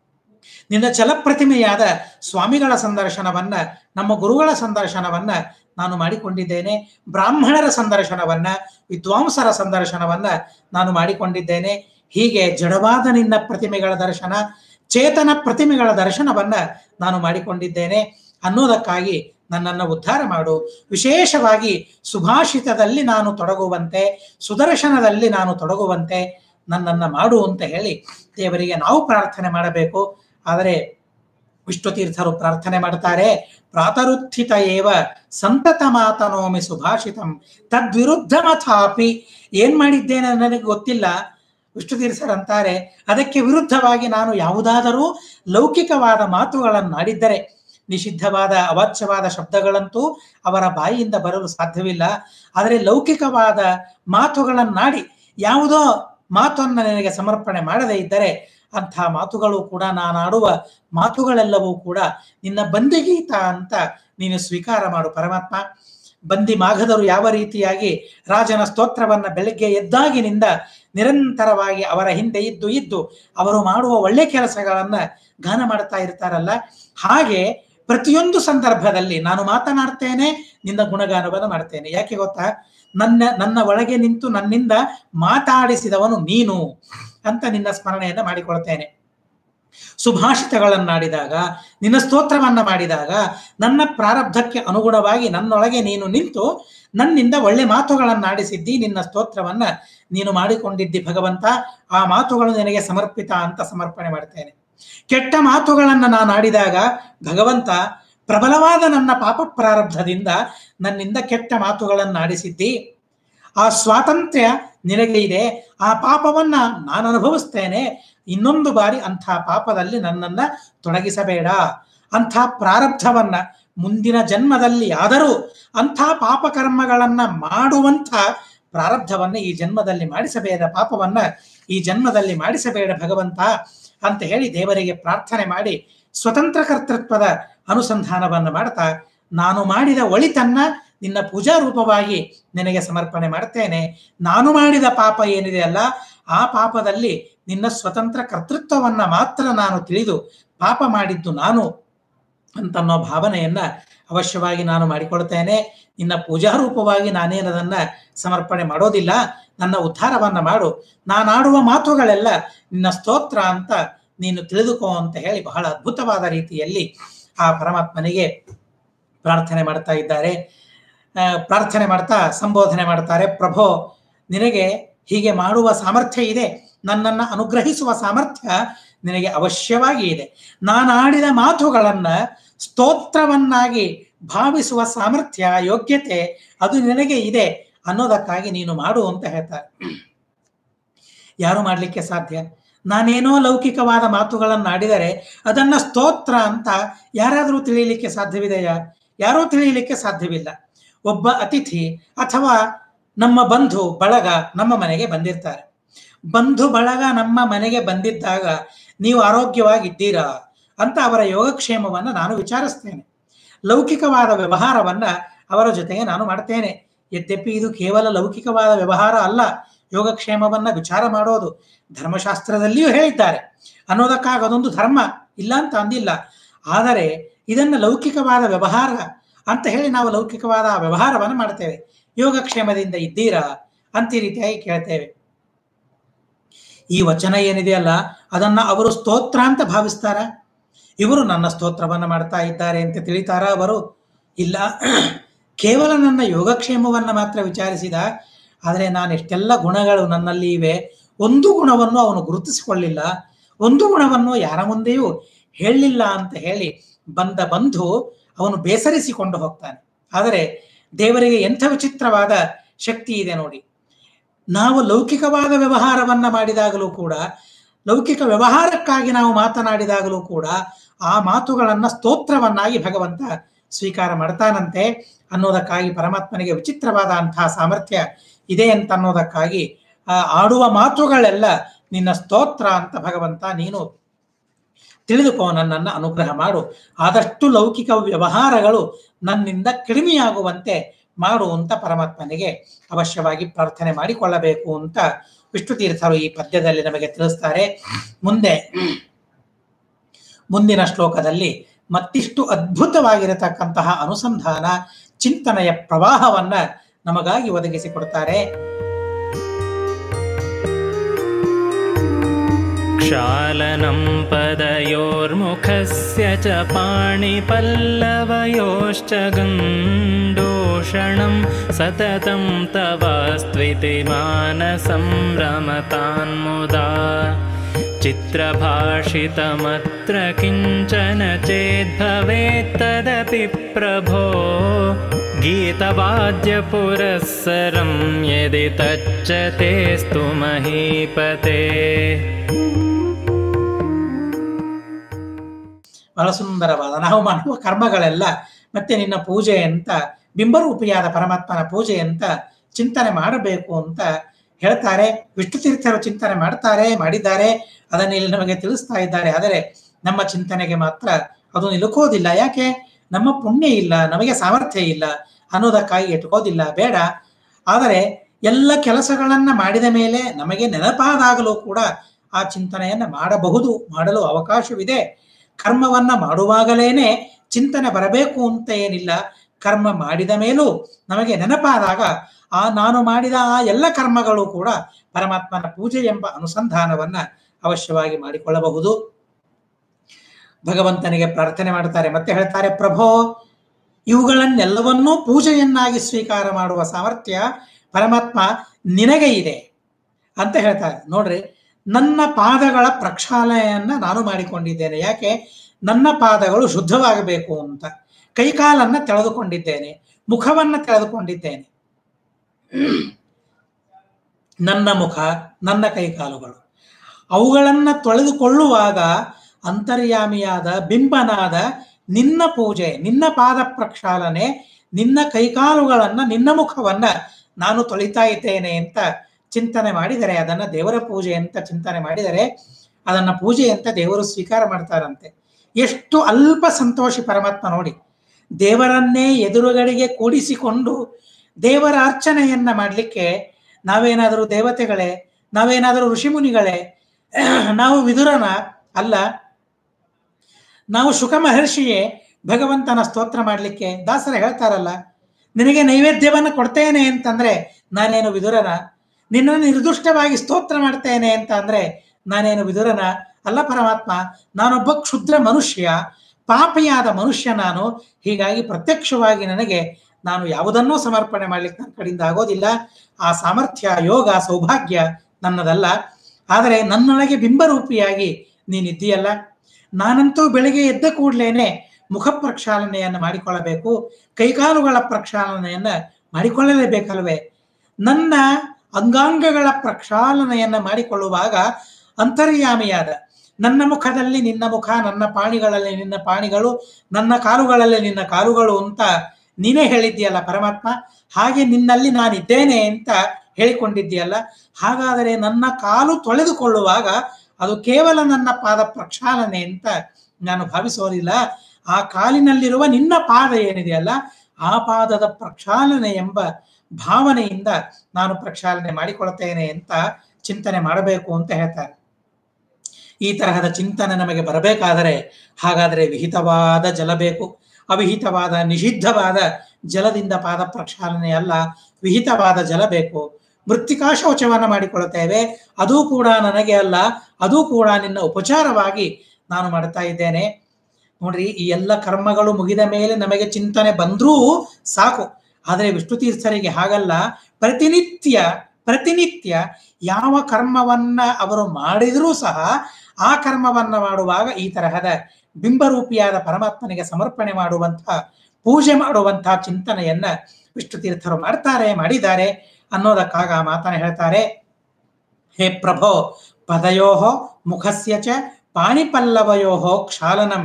ನಿನ್ನ ಚಲಪ್ರತಿಮೆಯಾದ ಸ್ವಾಮಿಗಳ ಸಂದರ್ಶನವನ್ನ ನಮ್ಮ ಗುರುಗಳ ಸಂದರ್ಶನವನ್ನ ನಾನು ಮಾಡಿಕೊಂಡಿದ್ದೇನೆ ಬ್ರಾಹ್ಮಣರ ಸಂದರ್ಶನವನ್ನ ವಿದ್ವಾಂಸರ ಸಂದರ್ಶನವನ್ನ ನಾನು ಮಾಡಿಕೊಂಡಿದ್ದೇನೆ ಹೀಗೆ ಜಡವಾದ ನಿನ್ನ ಪ್ರತಿಮೆಗಳ ದರ್ಶನ ಚೇತನ ಪ್ರತಿಮೆಗಳ ದರ್ಶನವನ್ನ ನಾನು ಮಾಡಿಕೊಂಡಿದ್ದೇನೆ ಅನ್ನೋದಕ್ಕಾಗಿ ನನ್ನನ್ನು ಉದ್ಧಾರ ಮಾಡು ವಿಶೇಷವಾಗಿ ಸುಭಾಷಿತದಲ್ಲಿ ನಾನು ತೊಡಗುವಂತೆ ಸುದರ್ಶನದಲ್ಲಿ ನಾನು ತೊಡಗುವಂತೆ ನನ್ನನ್ನು ಮಾಡು ಅಂತ ಹೇಳಿ ದೇವರಿಗೆ ನಾವು ಪ್ರಾರ್ಥನೆ ಮಾಡಬೇಕು ಆದರೆ ವಿಷ್ಣು ತೀರ್ಥರು ಪ್ರಾರ್ಥನೆ ಮಾಡ್ತಾರೆ ಪ್ರಾತರುತ್ಥಿತ ಏವ ಸಂತತ ಮಾತನೋಮಿ ಸುಭಾಷಿತಂ ತದ್ವಿರುದ್ಧ ಮಥಾಪಿ ಏನ್ ಮಾಡಿದ್ದೇನೆ ನನಗೆ ಗೊತ್ತಿಲ್ಲ ವಿಷ್ಣು ತೀರ್ಥರಂತಾರೆ ಅದಕ್ಕೆ ವಿರುದ್ಧವಾಗಿ ನಾನು ಯಾವುದಾದರೂ ಲೌಕಿಕವಾದ ಮಾತುಗಳನ್ನು ಆಡಿದ್ದರೆ ನಿಷಿದ್ಧವಾದ ಅವಾಚ್ಯವಾದ ಶಬ್ದಗಳಂತೂ ಅವರ ಬಾಯಿಯಿಂದ ಬರಲು ಸಾಧ್ಯವಿಲ್ಲ ಆದರೆ ಲೌಕಿಕವಾದ ಮಾತುಗಳನ್ನಾಡಿ ಯಾವುದೋ ಮಾತನ್ನು ನನಗೆ ಸಮರ್ಪಣೆ ಮಾಡದೇ ಇದ್ದರೆ ಅಂಥ ಮಾತುಗಳು ಕೂಡ ನಾನಾಡುವ ಮಾತುಗಳೆಲ್ಲವೂ ಕೂಡ ನಿನ್ನ ಬಂದಿಗೀತ ಅಂತ ನೀನು ಸ್ವೀಕಾರ ಮಾಡು ಪರಮಾತ್ಮ ಬಂದಿ ಮಾಘದರು ಯಾವ ರೀತಿಯಾಗಿ ರಾಜನ ಸ್ತೋತ್ರವನ್ನ ಬೆಳಗ್ಗೆ ಎದ್ದಾಗಿನಿಂದ ನಿರಂತರವಾಗಿ ಅವರ ಹಿಂದೆ ಇದ್ದು ಇದ್ದು ಅವರು ಮಾಡುವ ಒಳ್ಳೆ ಕೆಲಸಗಳನ್ನ ಗಾನ ಮಾಡ್ತಾ ಇರ್ತಾರಲ್ಲ ಹಾಗೆ ಪ್ರತಿಯೊಂದು ಸಂದರ್ಭದಲ್ಲಿ ನಾನು ಮಾತನಾಡ್ತೇನೆ ನಿನ್ನ ಗುಣಗಾನವನ್ನು ಮಾಡ್ತೇನೆ ಯಾಕೆ ಗೊತ್ತಾ ನನ್ನ ನನ್ನ ಒಳಗೆ ನಿಂತು ನನ್ನಿಂದ ಮಾತಾಡಿಸಿದವನು ನೀನು ಅಂತ ನಿನ್ನ ಸ್ಮರಣೆಯನ್ನ ಮಾಡಿಕೊಳ್ತೇನೆ ಸುಭಾಷಿತಗಳನ್ನಾಡಿದಾಗ ನಿನ್ನ ಸ್ತೋತ್ರವನ್ನ ಮಾಡಿದಾಗ ನನ್ನ ಪ್ರಾರಬ್ಧಕ್ಕೆ ಅನುಗುಣವಾಗಿ ನನ್ನೊಳಗೆ ನೀನು ನಿಂತು ನನ್ನಿಂದ ಒಳ್ಳೆ ಮಾತುಗಳನ್ನಾಡಿಸಿದ್ದಿ ನಿನ್ನ ಸ್ತೋತ್ರವನ್ನ ನೀನು ಮಾಡಿಕೊಂಡಿದ್ದಿ ಭಗವಂತ ಆ ಮಾತುಗಳು ನಿನಗೆ ಸಮರ್ಪಿತ ಅಂತ ಸಮರ್ಪಣೆ ಮಾಡ್ತೇನೆ ಕೆಟ್ಟ ಮಾತುಗಳನ್ನು ನಾನು ಆಡಿದಾಗ ಭಗವಂತ ಪ್ರಬಲವಾದ ನನ್ನ ಪಾಪ ಪ್ರಾರಬ್ಧದಿಂದ ನನ್ನಿಂದ ಕೆಟ್ಟ ಮಾತುಗಳನ್ನು ಆಡಿಸಿದ್ದಿ ಆ ಸ್ವಾತಂತ್ರ್ಯ ನಿನಗೆ ಇದೆ ಆ ಪಾಪವನ್ನ ನಾನು ಅನುಭವಿಸ್ತೇನೆ ಇನ್ನೊಂದು ಬಾರಿ ಅಂಥ ಪಾಪದಲ್ಲಿ ನನ್ನನ್ನ ತೊಡಗಿಸಬೇಡ ಅಂಥ ಪ್ರಾರಬ್ಧವನ್ನ ಮುಂದಿನ ಜನ್ಮದಲ್ಲಿ ಆದರೂ ಅಂಥ ಪಾಪಕರ್ಮಗಳನ್ನ ಮಾಡುವಂಥ ಪ್ರಾರಬ್ಧವನ್ನ ಈ ಜನ್ಮದಲ್ಲಿ ಮಾಡಿಸಬೇಡ ಪಾಪವನ್ನ ಈ ಜನ್ಮದಲ್ಲಿ ಮಾಡಿಸಬೇಡ ಭಗವಂತ ಅಂತ ಹೇಳಿ ದೇವರಿಗೆ ಪ್ರಾರ್ಥನೆ ಮಾಡಿ ಸ್ವತಂತ್ರ ಕರ್ತೃತ್ವದ ಅನುಸಂಧಾನವನ್ನ ಮಾಡ್ತಾ ನಾನು ಮಾಡಿದ ಒಳಿತನ್ನ ನಿನ್ನ ಪೂಜಾ ರೂಪವಾಗಿ ನಿನಗೆ ಸಮರ್ಪಣೆ ಮಾಡ್ತೇನೆ ನಾನು ಮಾಡಿದ ಪಾಪ ಏನಿದೆ ಅಲ್ಲ ಆ ಪಾಪದಲ್ಲಿ ನಿನ್ನ ಸ್ವತಂತ್ರ ಕರ್ತೃತ್ವವನ್ನ ಮಾತ್ರ ನಾನು ತಿಳಿದು ಪಾಪ ಮಾಡಿದ್ದು ನಾನು ಅಂತನ್ನೋ ಭಾವನೆಯನ್ನ ಅವಶ್ಯವಾಗಿ ನಾನು ಮಾಡಿಕೊಳ್ತೇನೆ ನಿನ್ನ ಪೂಜಾ ರೂಪವಾಗಿ ನಾನೇನದನ್ನ ಸಮರ್ಪಣೆ ಮಾಡೋದಿಲ್ಲ ನನ್ನ ಉದ್ಧಾರವನ್ನ ಮಾಡು ನಾನಾಡುವ ಮಾತುಗಳೆಲ್ಲ ನಿನ್ನ ಸ್ತೋತ್ರ ಅಂತ ನೀನು ತಿಳಿದುಕೋ ಅಂತ ಹೇಳಿ ಬಹಳ ಅದ್ಭುತವಾದ ರೀತಿಯಲ್ಲಿ ಆ ಪರಮಾತ್ಮನಿಗೆ ಪ್ರಾರ್ಥನೆ ಮಾಡ್ತಾ ಇದ್ದಾರೆ ಆ, ಪ್ರಾರ್ಥನೆ ಮಾಡ್ತಾ ಸಂಬೋಧನೆ ಮಾಡ್ತಾರೆ ಪ್ರಭೋ ನಿನಗೆ ಹೀಗೆ ಮಾಡುವ ಸಾಮರ್ಥ್ಯ ಇದೆ ನನ್ನನ್ನು ಅನುಗ್ರಹಿಸುವ ಸಾಮರ್ಥ್ಯ ನಿನಗೆ ಅವಶ್ಯವಾಗಿ ಇದೆ ನಾನಾಡಿದ ಮಾತುಗಳನ್ನ ಸ್ತೋತ್ರವನ್ನಾಗಿ ಭಾವಿಸುವ ಸಾಮರ್ಥ್ಯ ಯೋಗ್ಯತೆ ಅದು ನಿನಗೆ ಇದೆ ಅನ್ನೋದಕ್ಕಾಗಿ ನೀನು ಮಾಡು ಅಂತ ಹೇಳ್ತಾರೆ ಯಾರು ಮಾಡಲಿಕ್ಕೆ ಸಾಧ್ಯ ನಾನೇನೋ ಲೌಕಿಕವಾದ ಮಾತುಗಳನ್ನು ಆಡಿದರೆ ಅದನ್ನ ಸ್ತೋತ್ರ ಅಂತ ಯಾರಾದರೂ ತಿಳಿಯಲಿಕ್ಕೆ ಸಾಧ್ಯವಿದೆಯಾ ಯಾರೂ ತಿಳಿಯಲಿಕ್ಕೆ ಸಾಧ್ಯವಿಲ್ಲ ಒಬ್ಬ ಅತಿಥಿ ಅಥವಾ ನಮ್ಮ ಬಂಧು ಬಳಗ ನಮ್ಮ ಮನೆಗೆ ಬಂದಿರ್ತಾರೆ ಬಂಧು ಬಳಗ ನಮ್ಮ ಮನೆಗೆ ಬಂದಿದ್ದಾಗ ನೀವು ಆರೋಗ್ಯವಾಗಿದ್ದೀರಾ ಅಂತ ಅವರ ಯೋಗಕ್ಷೇಮವನ್ನ ನಾನು ವಿಚಾರಿಸ್ತೇನೆ ಲೌಕಿಕವಾದ ವ್ಯವಹಾರವನ್ನ ಅವರ ಜೊತೆಗೆ ನಾನು ಮಾಡ್ತೇನೆ ಯದ್ಯಪಿ ಇದು ಕೇವಲ ಲೌಕಿಕವಾದ ವ್ಯವಹಾರ ಅಲ್ಲ ಯೋಗಕ್ಷೇಮವನ್ನ ವಿಚಾರ ಮಾಡೋದು ಧರ್ಮಶಾಸ್ತ್ರದಲ್ಲಿಯೂ ಹೇಳಿದ್ದಾರೆ ಅನ್ನೋದಕ್ಕಾಗ ಅದೊಂದು ಧರ್ಮ ಇಲ್ಲ ಅಂತ ಅಂದಿಲ್ಲ ಆದರೆ ಇದನ್ನ ಲೌಕಿಕವಾದ ವ್ಯವಹಾರ ಅಂತ ಹೇಳಿ ನಾವು ಲೌಕಿಕವಾದ ಆ ವ್ಯವಹಾರವನ್ನು ಮಾಡ್ತೇವೆ ಯೋಗಕ್ಷೇಮದಿಂದ ಇದ್ದೀರಾ ಅಂತ ಈ ರೀತಿಯಾಗಿ ಕೇಳ್ತೇವೆ ಈ ವಚನ ಏನಿದೆಯಲ್ಲ ಅದನ್ನ ಅವರು ಸ್ತೋತ್ರ ಅಂತ ಭಾವಿಸ್ತಾರ ಇವರು ನನ್ನ ಸ್ತೋತ್ರವನ್ನ ಮಾಡ್ತಾ ಇದ್ದಾರೆ ಅಂತ ತಿಳಿತಾರ ಅವರು ಇಲ್ಲ ಕೇವಲ ನನ್ನ ಯೋಗಕ್ಷೇಮವನ್ನ ಮಾತ್ರ ವಿಚಾರಿಸಿದ ಆದರೆ ನಾನು ಎಷ್ಟೆಲ್ಲ ಗುಣಗಳು ನನ್ನಲ್ಲಿ ಇವೆ ಒಂದು ಗುಣವನ್ನು ಅವನು ಗುರುತಿಸಿಕೊಳ್ಳಿಲ್ಲ ಒಂದು ಗುಣವನ್ನು ಯಾರ ಮುಂದೆಯೂ ಹೇಳಲಿಲ್ಲ ಅಂತ ಹೇಳಿ ಬಂದ ಬಂಧು ಅವನು ಬೇಸರಿಸಿಕೊಂಡು ಹೋಗ್ತಾನೆ ಆದರೆ ದೇವರಿಗೆ ಎಂಥ ವಿಚಿತ್ರವಾದ ಶಕ್ತಿ ಇದೆ ನೋಡಿ ನಾವು ಲೌಕಿಕವಾದ ವ್ಯವಹಾರವನ್ನ ಮಾಡಿದಾಗಲೂ ಕೂಡ ಲೌಕಿಕ ವ್ಯವಹಾರಕ್ಕಾಗಿ ನಾವು ಮಾತನಾಡಿದಾಗಲೂ ಕೂಡ ಆ ಮಾತುಗಳನ್ನ ಸ್ತೋತ್ರವನ್ನಾಗಿ ಭಗವಂತ ಸ್ವೀಕಾರ ಮಾಡ್ತಾನಂತೆ ಅನ್ನೋದಕ್ಕಾಗಿ ಪರಮಾತ್ಮನಿಗೆ ವಿಚಿತ್ರವಾದ ಅಂತಹ ಸಾಮರ್ಥ್ಯ ಇದೆ ಅಂತ ಅನ್ನೋದಕ್ಕಾಗಿ ಆ ಆಡುವ ಮಾತುಗಳೆಲ್ಲ ನಿನ್ನ ಸ್ತೋತ್ರ ಅಂತ ಭಗವಂತ ನೀನು ತಿಳಿದುಕೋ ನನ್ನನ್ನು ಅನುಗ್ರಹ ಮಾಡು ಆದಷ್ಟು ಲೌಕಿಕ ವ್ಯವಹಾರಗಳು ನನ್ನಿಂದ ಕಡಿಮೆಯಾಗುವಂತೆ ಮಾಡು ಅಂತ ಪರಮಾತ್ಮನಿಗೆ ಅವಶ್ಯವಾಗಿ ಪ್ರಾರ್ಥನೆ ಮಾಡಿಕೊಳ್ಳಬೇಕು ಅಂತ ವಿಷ್ಣು ತೀರ್ಥರು ಈ ಪದ್ಯದಲ್ಲಿ ನಮಗೆ ತಿಳಿಸ್ತಾರೆ ಮುಂದೆ ಮುಂದಿನ ಶ್ಲೋಕದಲ್ಲಿ ಮತ್ತಿಷ್ಟು ಅದ್ಭುತವಾಗಿರತಕ್ಕಂತಹ ಅನುಸಂಧಾನ ಚಿಂತನೆಯ ಪ್ರವಾಹವನ್ನ ನಮಗಾಗಿ ಒದಗಿಸಿಕೊಡ್ತಾರೆ क्षालनं पदयोर्मुखस्य च पाणिपल्लवयोश्च गण्डोषणं सततं तवास्त्विति मानसं रमतान्मुदा चित्रभाषितमत्र किञ्चन चेद्भवेत्तदपि प्रभो गीतवाद्यपुरःसरं यदि तच्च तेस्तु महीपते ಬಹಳ ಸುಂದರವಾದ ನಾವು ಮಾಡುವ ಕರ್ಮಗಳೆಲ್ಲ ಮತ್ತೆ ನಿನ್ನ ಪೂಜೆ ಅಂತ ಬಿಂಬರೂಪಿಯಾದ ಪರಮಾತ್ಮನ ಪೂಜೆ ಅಂತ ಚಿಂತನೆ ಮಾಡಬೇಕು ಅಂತ ಹೇಳ್ತಾರೆ ವಿಷ್ಣು ತೀರ್ಥರು ಚಿಂತನೆ ಮಾಡ್ತಾರೆ ಮಾಡಿದ್ದಾರೆ ಅದನ್ನ ಇಲ್ಲಿ ನಮಗೆ ತಿಳಿಸ್ತಾ ಇದ್ದಾರೆ ಆದರೆ ನಮ್ಮ ಚಿಂತನೆಗೆ ಮಾತ್ರ ಅದು ನಿಲುಕೋದಿಲ್ಲ ಯಾಕೆ ನಮ್ಮ ಪುಣ್ಯ ಇಲ್ಲ ನಮಗೆ ಸಾಮರ್ಥ್ಯ ಇಲ್ಲ ಅನ್ನೋದಕ್ಕಾಗಿ ಎಟ್ಕೋದಿಲ್ಲ ಬೇಡ ಆದರೆ ಎಲ್ಲ ಕೆಲಸಗಳನ್ನ ಮಾಡಿದ ಮೇಲೆ ನಮಗೆ ನೆನಪಾದಾಗಲೂ ಕೂಡ ಆ ಚಿಂತನೆಯನ್ನ ಮಾಡಬಹುದು ಮಾಡಲು ಅವಕಾಶವಿದೆ ಕರ್ಮವನ್ನ ಮಾಡುವಾಗಲೇನೆ ಚಿಂತನೆ ಬರಬೇಕು ಅಂತ ಏನಿಲ್ಲ ಕರ್ಮ ಮಾಡಿದ ಮೇಲೂ ನಮಗೆ ನೆನಪಾದಾಗ ಆ ನಾನು ಮಾಡಿದ ಆ ಎಲ್ಲ ಕರ್ಮಗಳು ಕೂಡ ಪರಮಾತ್ಮನ ಪೂಜೆ ಎಂಬ ಅನುಸಂಧಾನವನ್ನ ಅವಶ್ಯವಾಗಿ ಮಾಡಿಕೊಳ್ಳಬಹುದು ಭಗವಂತನಿಗೆ ಪ್ರಾರ್ಥನೆ ಮಾಡ್ತಾರೆ ಮತ್ತೆ ಹೇಳ್ತಾರೆ ಪ್ರಭೋ ಇವುಗಳನ್ನೆಲ್ಲವನ್ನೂ ಪೂಜೆಯನ್ನಾಗಿ ಸ್ವೀಕಾರ ಮಾಡುವ ಸಾಮರ್ಥ್ಯ ಪರಮಾತ್ಮ ನಿನಗೆ ಇದೆ ಅಂತ ಹೇಳ್ತಾರೆ ನೋಡ್ರಿ ನನ್ನ ಪಾದಗಳ ಪ್ರಕ್ಷಾಲನೆಯನ್ನ ನಾನು ಮಾಡಿಕೊಂಡಿದ್ದೇನೆ ಯಾಕೆ ನನ್ನ ಪಾದಗಳು ಶುದ್ಧವಾಗಬೇಕು ಅಂತ ಕೈಕಾಲನ್ನ ತೆಳೆದುಕೊಂಡಿದ್ದೇನೆ ಮುಖವನ್ನ ತೆಳೆದುಕೊಂಡಿದ್ದೇನೆ ನನ್ನ ಮುಖ ನನ್ನ ಕೈಕಾಲುಗಳು ಅವುಗಳನ್ನ ತೊಳೆದುಕೊಳ್ಳುವಾಗ ಅಂತರ್ಯಾಮಿಯಾದ ಬಿಂಬನಾದ ನಿನ್ನ ಪೂಜೆ ನಿನ್ನ ಪಾದ ಪ್ರಕ್ಷಾಲನೆ ನಿನ್ನ ಕೈಕಾಲುಗಳನ್ನ ನಿನ್ನ ಮುಖವನ್ನ ನಾನು ತೊಳಿತಾ ಇದ್ದೇನೆ ಅಂತ ಚಿಂತನೆ ಮಾಡಿದರೆ ಅದನ್ನ ದೇವರ ಪೂಜೆ ಅಂತ ಚಿಂತನೆ ಮಾಡಿದರೆ ಅದನ್ನ ಪೂಜೆ ಅಂತ ದೇವರು ಸ್ವೀಕಾರ ಮಾಡ್ತಾರಂತೆ ಎಷ್ಟು ಅಲ್ಪ ಸಂತೋಷಿ ಪರಮಾತ್ಮ ನೋಡಿ ದೇವರನ್ನೇ ಎದುರುಗಡೆಗೆ ಕೂಡಿಸಿಕೊಂಡು ದೇವರ ಅರ್ಚನೆಯನ್ನ ಮಾಡಲಿಕ್ಕೆ ನಾವೇನಾದರೂ ದೇವತೆಗಳೇ ನಾವೇನಾದರೂ ಋಷಿಮುನಿಗಳೇ ನಾವು ವಿದುರನ ಅಲ್ಲ ನಾವು ಶುಕ ಮಹರ್ಷಿಯೇ ಭಗವಂತನ ಸ್ತೋತ್ರ ಮಾಡಲಿಕ್ಕೆ ದಾಸರ ಹೇಳ್ತಾರಲ್ಲ ನಿನಗೆ ನೈವೇದ್ಯವನ್ನು ಕೊಡ್ತೇನೆ ಅಂತಂದ್ರೆ ನಾನೇನು ವಿದುರನ ನಿನ್ನನ್ನು ನಿರ್ದುಷ್ಟವಾಗಿ ಸ್ತೋತ್ರ ಮಾಡ್ತೇನೆ ಅಂತ ಅಂದ್ರೆ ನಾನೇನು ವಿದುರನ ಅಲ್ಲ ಪರಮಾತ್ಮ ನಾನೊಬ್ಬ ಕ್ಷುದ್ರ ಮನುಷ್ಯ ಪಾಪಿಯಾದ ಮನುಷ್ಯ ನಾನು ಹೀಗಾಗಿ ಪ್ರತ್ಯಕ್ಷವಾಗಿ ನನಗೆ ನಾನು ಯಾವುದನ್ನೂ ಸಮರ್ಪಣೆ ಮಾಡ್ಲಿಕ್ಕೆ ನನ್ನ ಕಡೆಯಿಂದ ಆಗೋದಿಲ್ಲ ಆ ಸಾಮರ್ಥ್ಯ ಯೋಗ ಸೌಭಾಗ್ಯ ನನ್ನದಲ್ಲ ಆದರೆ ನನ್ನೊಳಗೆ ಬಿಂಬರೂಪಿಯಾಗಿ ನೀನಿದ್ದೀಯಲ್ಲ ನಾನಂತೂ ಬೆಳಿಗ್ಗೆ ಎದ್ದ ಕೂಡ್ಲೇನೆ ಮುಖ ಪ್ರಕ್ಷಾಲನೆಯನ್ನು ಮಾಡಿಕೊಳ್ಳಬೇಕು ಕೈಕಾಲುಗಳ ಪ್ರಕ್ಷಾಲನೆಯನ್ನ ಮಾಡಿಕೊಳ್ಳಲೇಬೇಕಲ್ವೇ ನನ್ನ ಅಂಗಾಂಗಗಳ ಪ್ರಕ್ಷಾಲನೆಯನ್ನ ಮಾಡಿಕೊಳ್ಳುವಾಗ ಅಂತರ್ಯಾಮಿಯಾದ ನನ್ನ ಮುಖದಲ್ಲಿ ನಿನ್ನ ಮುಖ ನನ್ನ ಪಾಣಿಗಳಲ್ಲಿ ನಿನ್ನ ಪಾಣಿಗಳು ನನ್ನ ಕಾಲುಗಳಲ್ಲಿ ನಿನ್ನ ಕಾಲುಗಳು ಅಂತ ನೀನೇ ಹೇಳಿದ್ದೀಯಲ್ಲ ಪರಮಾತ್ಮ ಹಾಗೆ ನಿನ್ನಲ್ಲಿ ನಾನಿದ್ದೇನೆ ಅಂತ ಹೇಳಿಕೊಂಡಿದ್ದೀಯಲ್ಲ ಹಾಗಾದರೆ ನನ್ನ ಕಾಲು ತೊಳೆದುಕೊಳ್ಳುವಾಗ ಅದು ಕೇವಲ ನನ್ನ ಪಾದ ಪ್ರಕ್ಷಾಲನೆ ಅಂತ ನಾನು ಭಾವಿಸೋದಿಲ್ಲ ಆ ಕಾಲಿನಲ್ಲಿರುವ ನಿನ್ನ ಪಾದ ಏನಿದೆಯಲ್ಲ ಆ ಪಾದದ ಪ್ರಕ್ಷಾಲನೆ ಎಂಬ ಭಾವನೆಯಿಂದ ನಾನು ಪ್ರಕ್ಷಾಲನೆ ಮಾಡಿಕೊಳ್ತೇನೆ ಅಂತ ಚಿಂತನೆ ಮಾಡಬೇಕು ಅಂತ ಹೇಳ್ತಾರೆ ಈ ತರಹದ ಚಿಂತನೆ ನಮಗೆ ಬರಬೇಕಾದರೆ ಹಾಗಾದರೆ ವಿಹಿತವಾದ ಜಲ ಬೇಕು ಅವಿಹಿತವಾದ ನಿಷಿದ್ಧವಾದ ಜಲದಿಂದ ಪಾದ ಪ್ರಕ್ಷಾಲನೆ ಅಲ್ಲ ವಿಹಿತವಾದ ಜಲ ಬೇಕು ಮೃತ್ತಿಕಾ ಶೌಚವನ್ನು ಮಾಡಿಕೊಳ್ಳುತ್ತೇವೆ ಅದು ಕೂಡ ನನಗೆ ಅಲ್ಲ ಅದು ಕೂಡ ನಿನ್ನ ಉಪಚಾರವಾಗಿ ನಾನು ಮಾಡ್ತಾ ಇದ್ದೇನೆ ನೋಡ್ರಿ ಈ ಎಲ್ಲ ಕರ್ಮಗಳು ಮುಗಿದ ಮೇಲೆ ನಮಗೆ ಚಿಂತನೆ ಬಂದ್ರೂ ಸಾಕು ಆದರೆ ವಿಷ್ಣು ತೀರ್ಥರಿಗೆ ಹಾಗಲ್ಲ ಪ್ರತಿನಿತ್ಯ ಪ್ರತಿನಿತ್ಯ ಯಾವ ಕರ್ಮವನ್ನ ಅವರು ಮಾಡಿದರೂ ಸಹ ಆ ಕರ್ಮವನ್ನ ಮಾಡುವಾಗ ಈ ತರಹದ ಬಿಂಬರೂಪಿಯಾದ ಪರಮಾತ್ಮನಿಗೆ ಸಮರ್ಪಣೆ ಮಾಡುವಂತಹ ಪೂಜೆ ಮಾಡುವಂತಹ ಚಿಂತನೆಯನ್ನ ವಿಷ್ಣು ತೀರ್ಥರು ಮಾಡ್ತಾರೆ ಮಾಡಿದ್ದಾರೆ ಅನ್ನೋದಕ್ಕಾಗ ಆ ಮಾತನ್ನ ಹೇಳ್ತಾರೆ ಹೇ ಪ್ರಭೋ ಪದಯೋ ಮುಖಸ್ಯ ಚ ಪಾಣಿಪಲ್ಲವಯೋ ಕ್ಷಾಲನಂ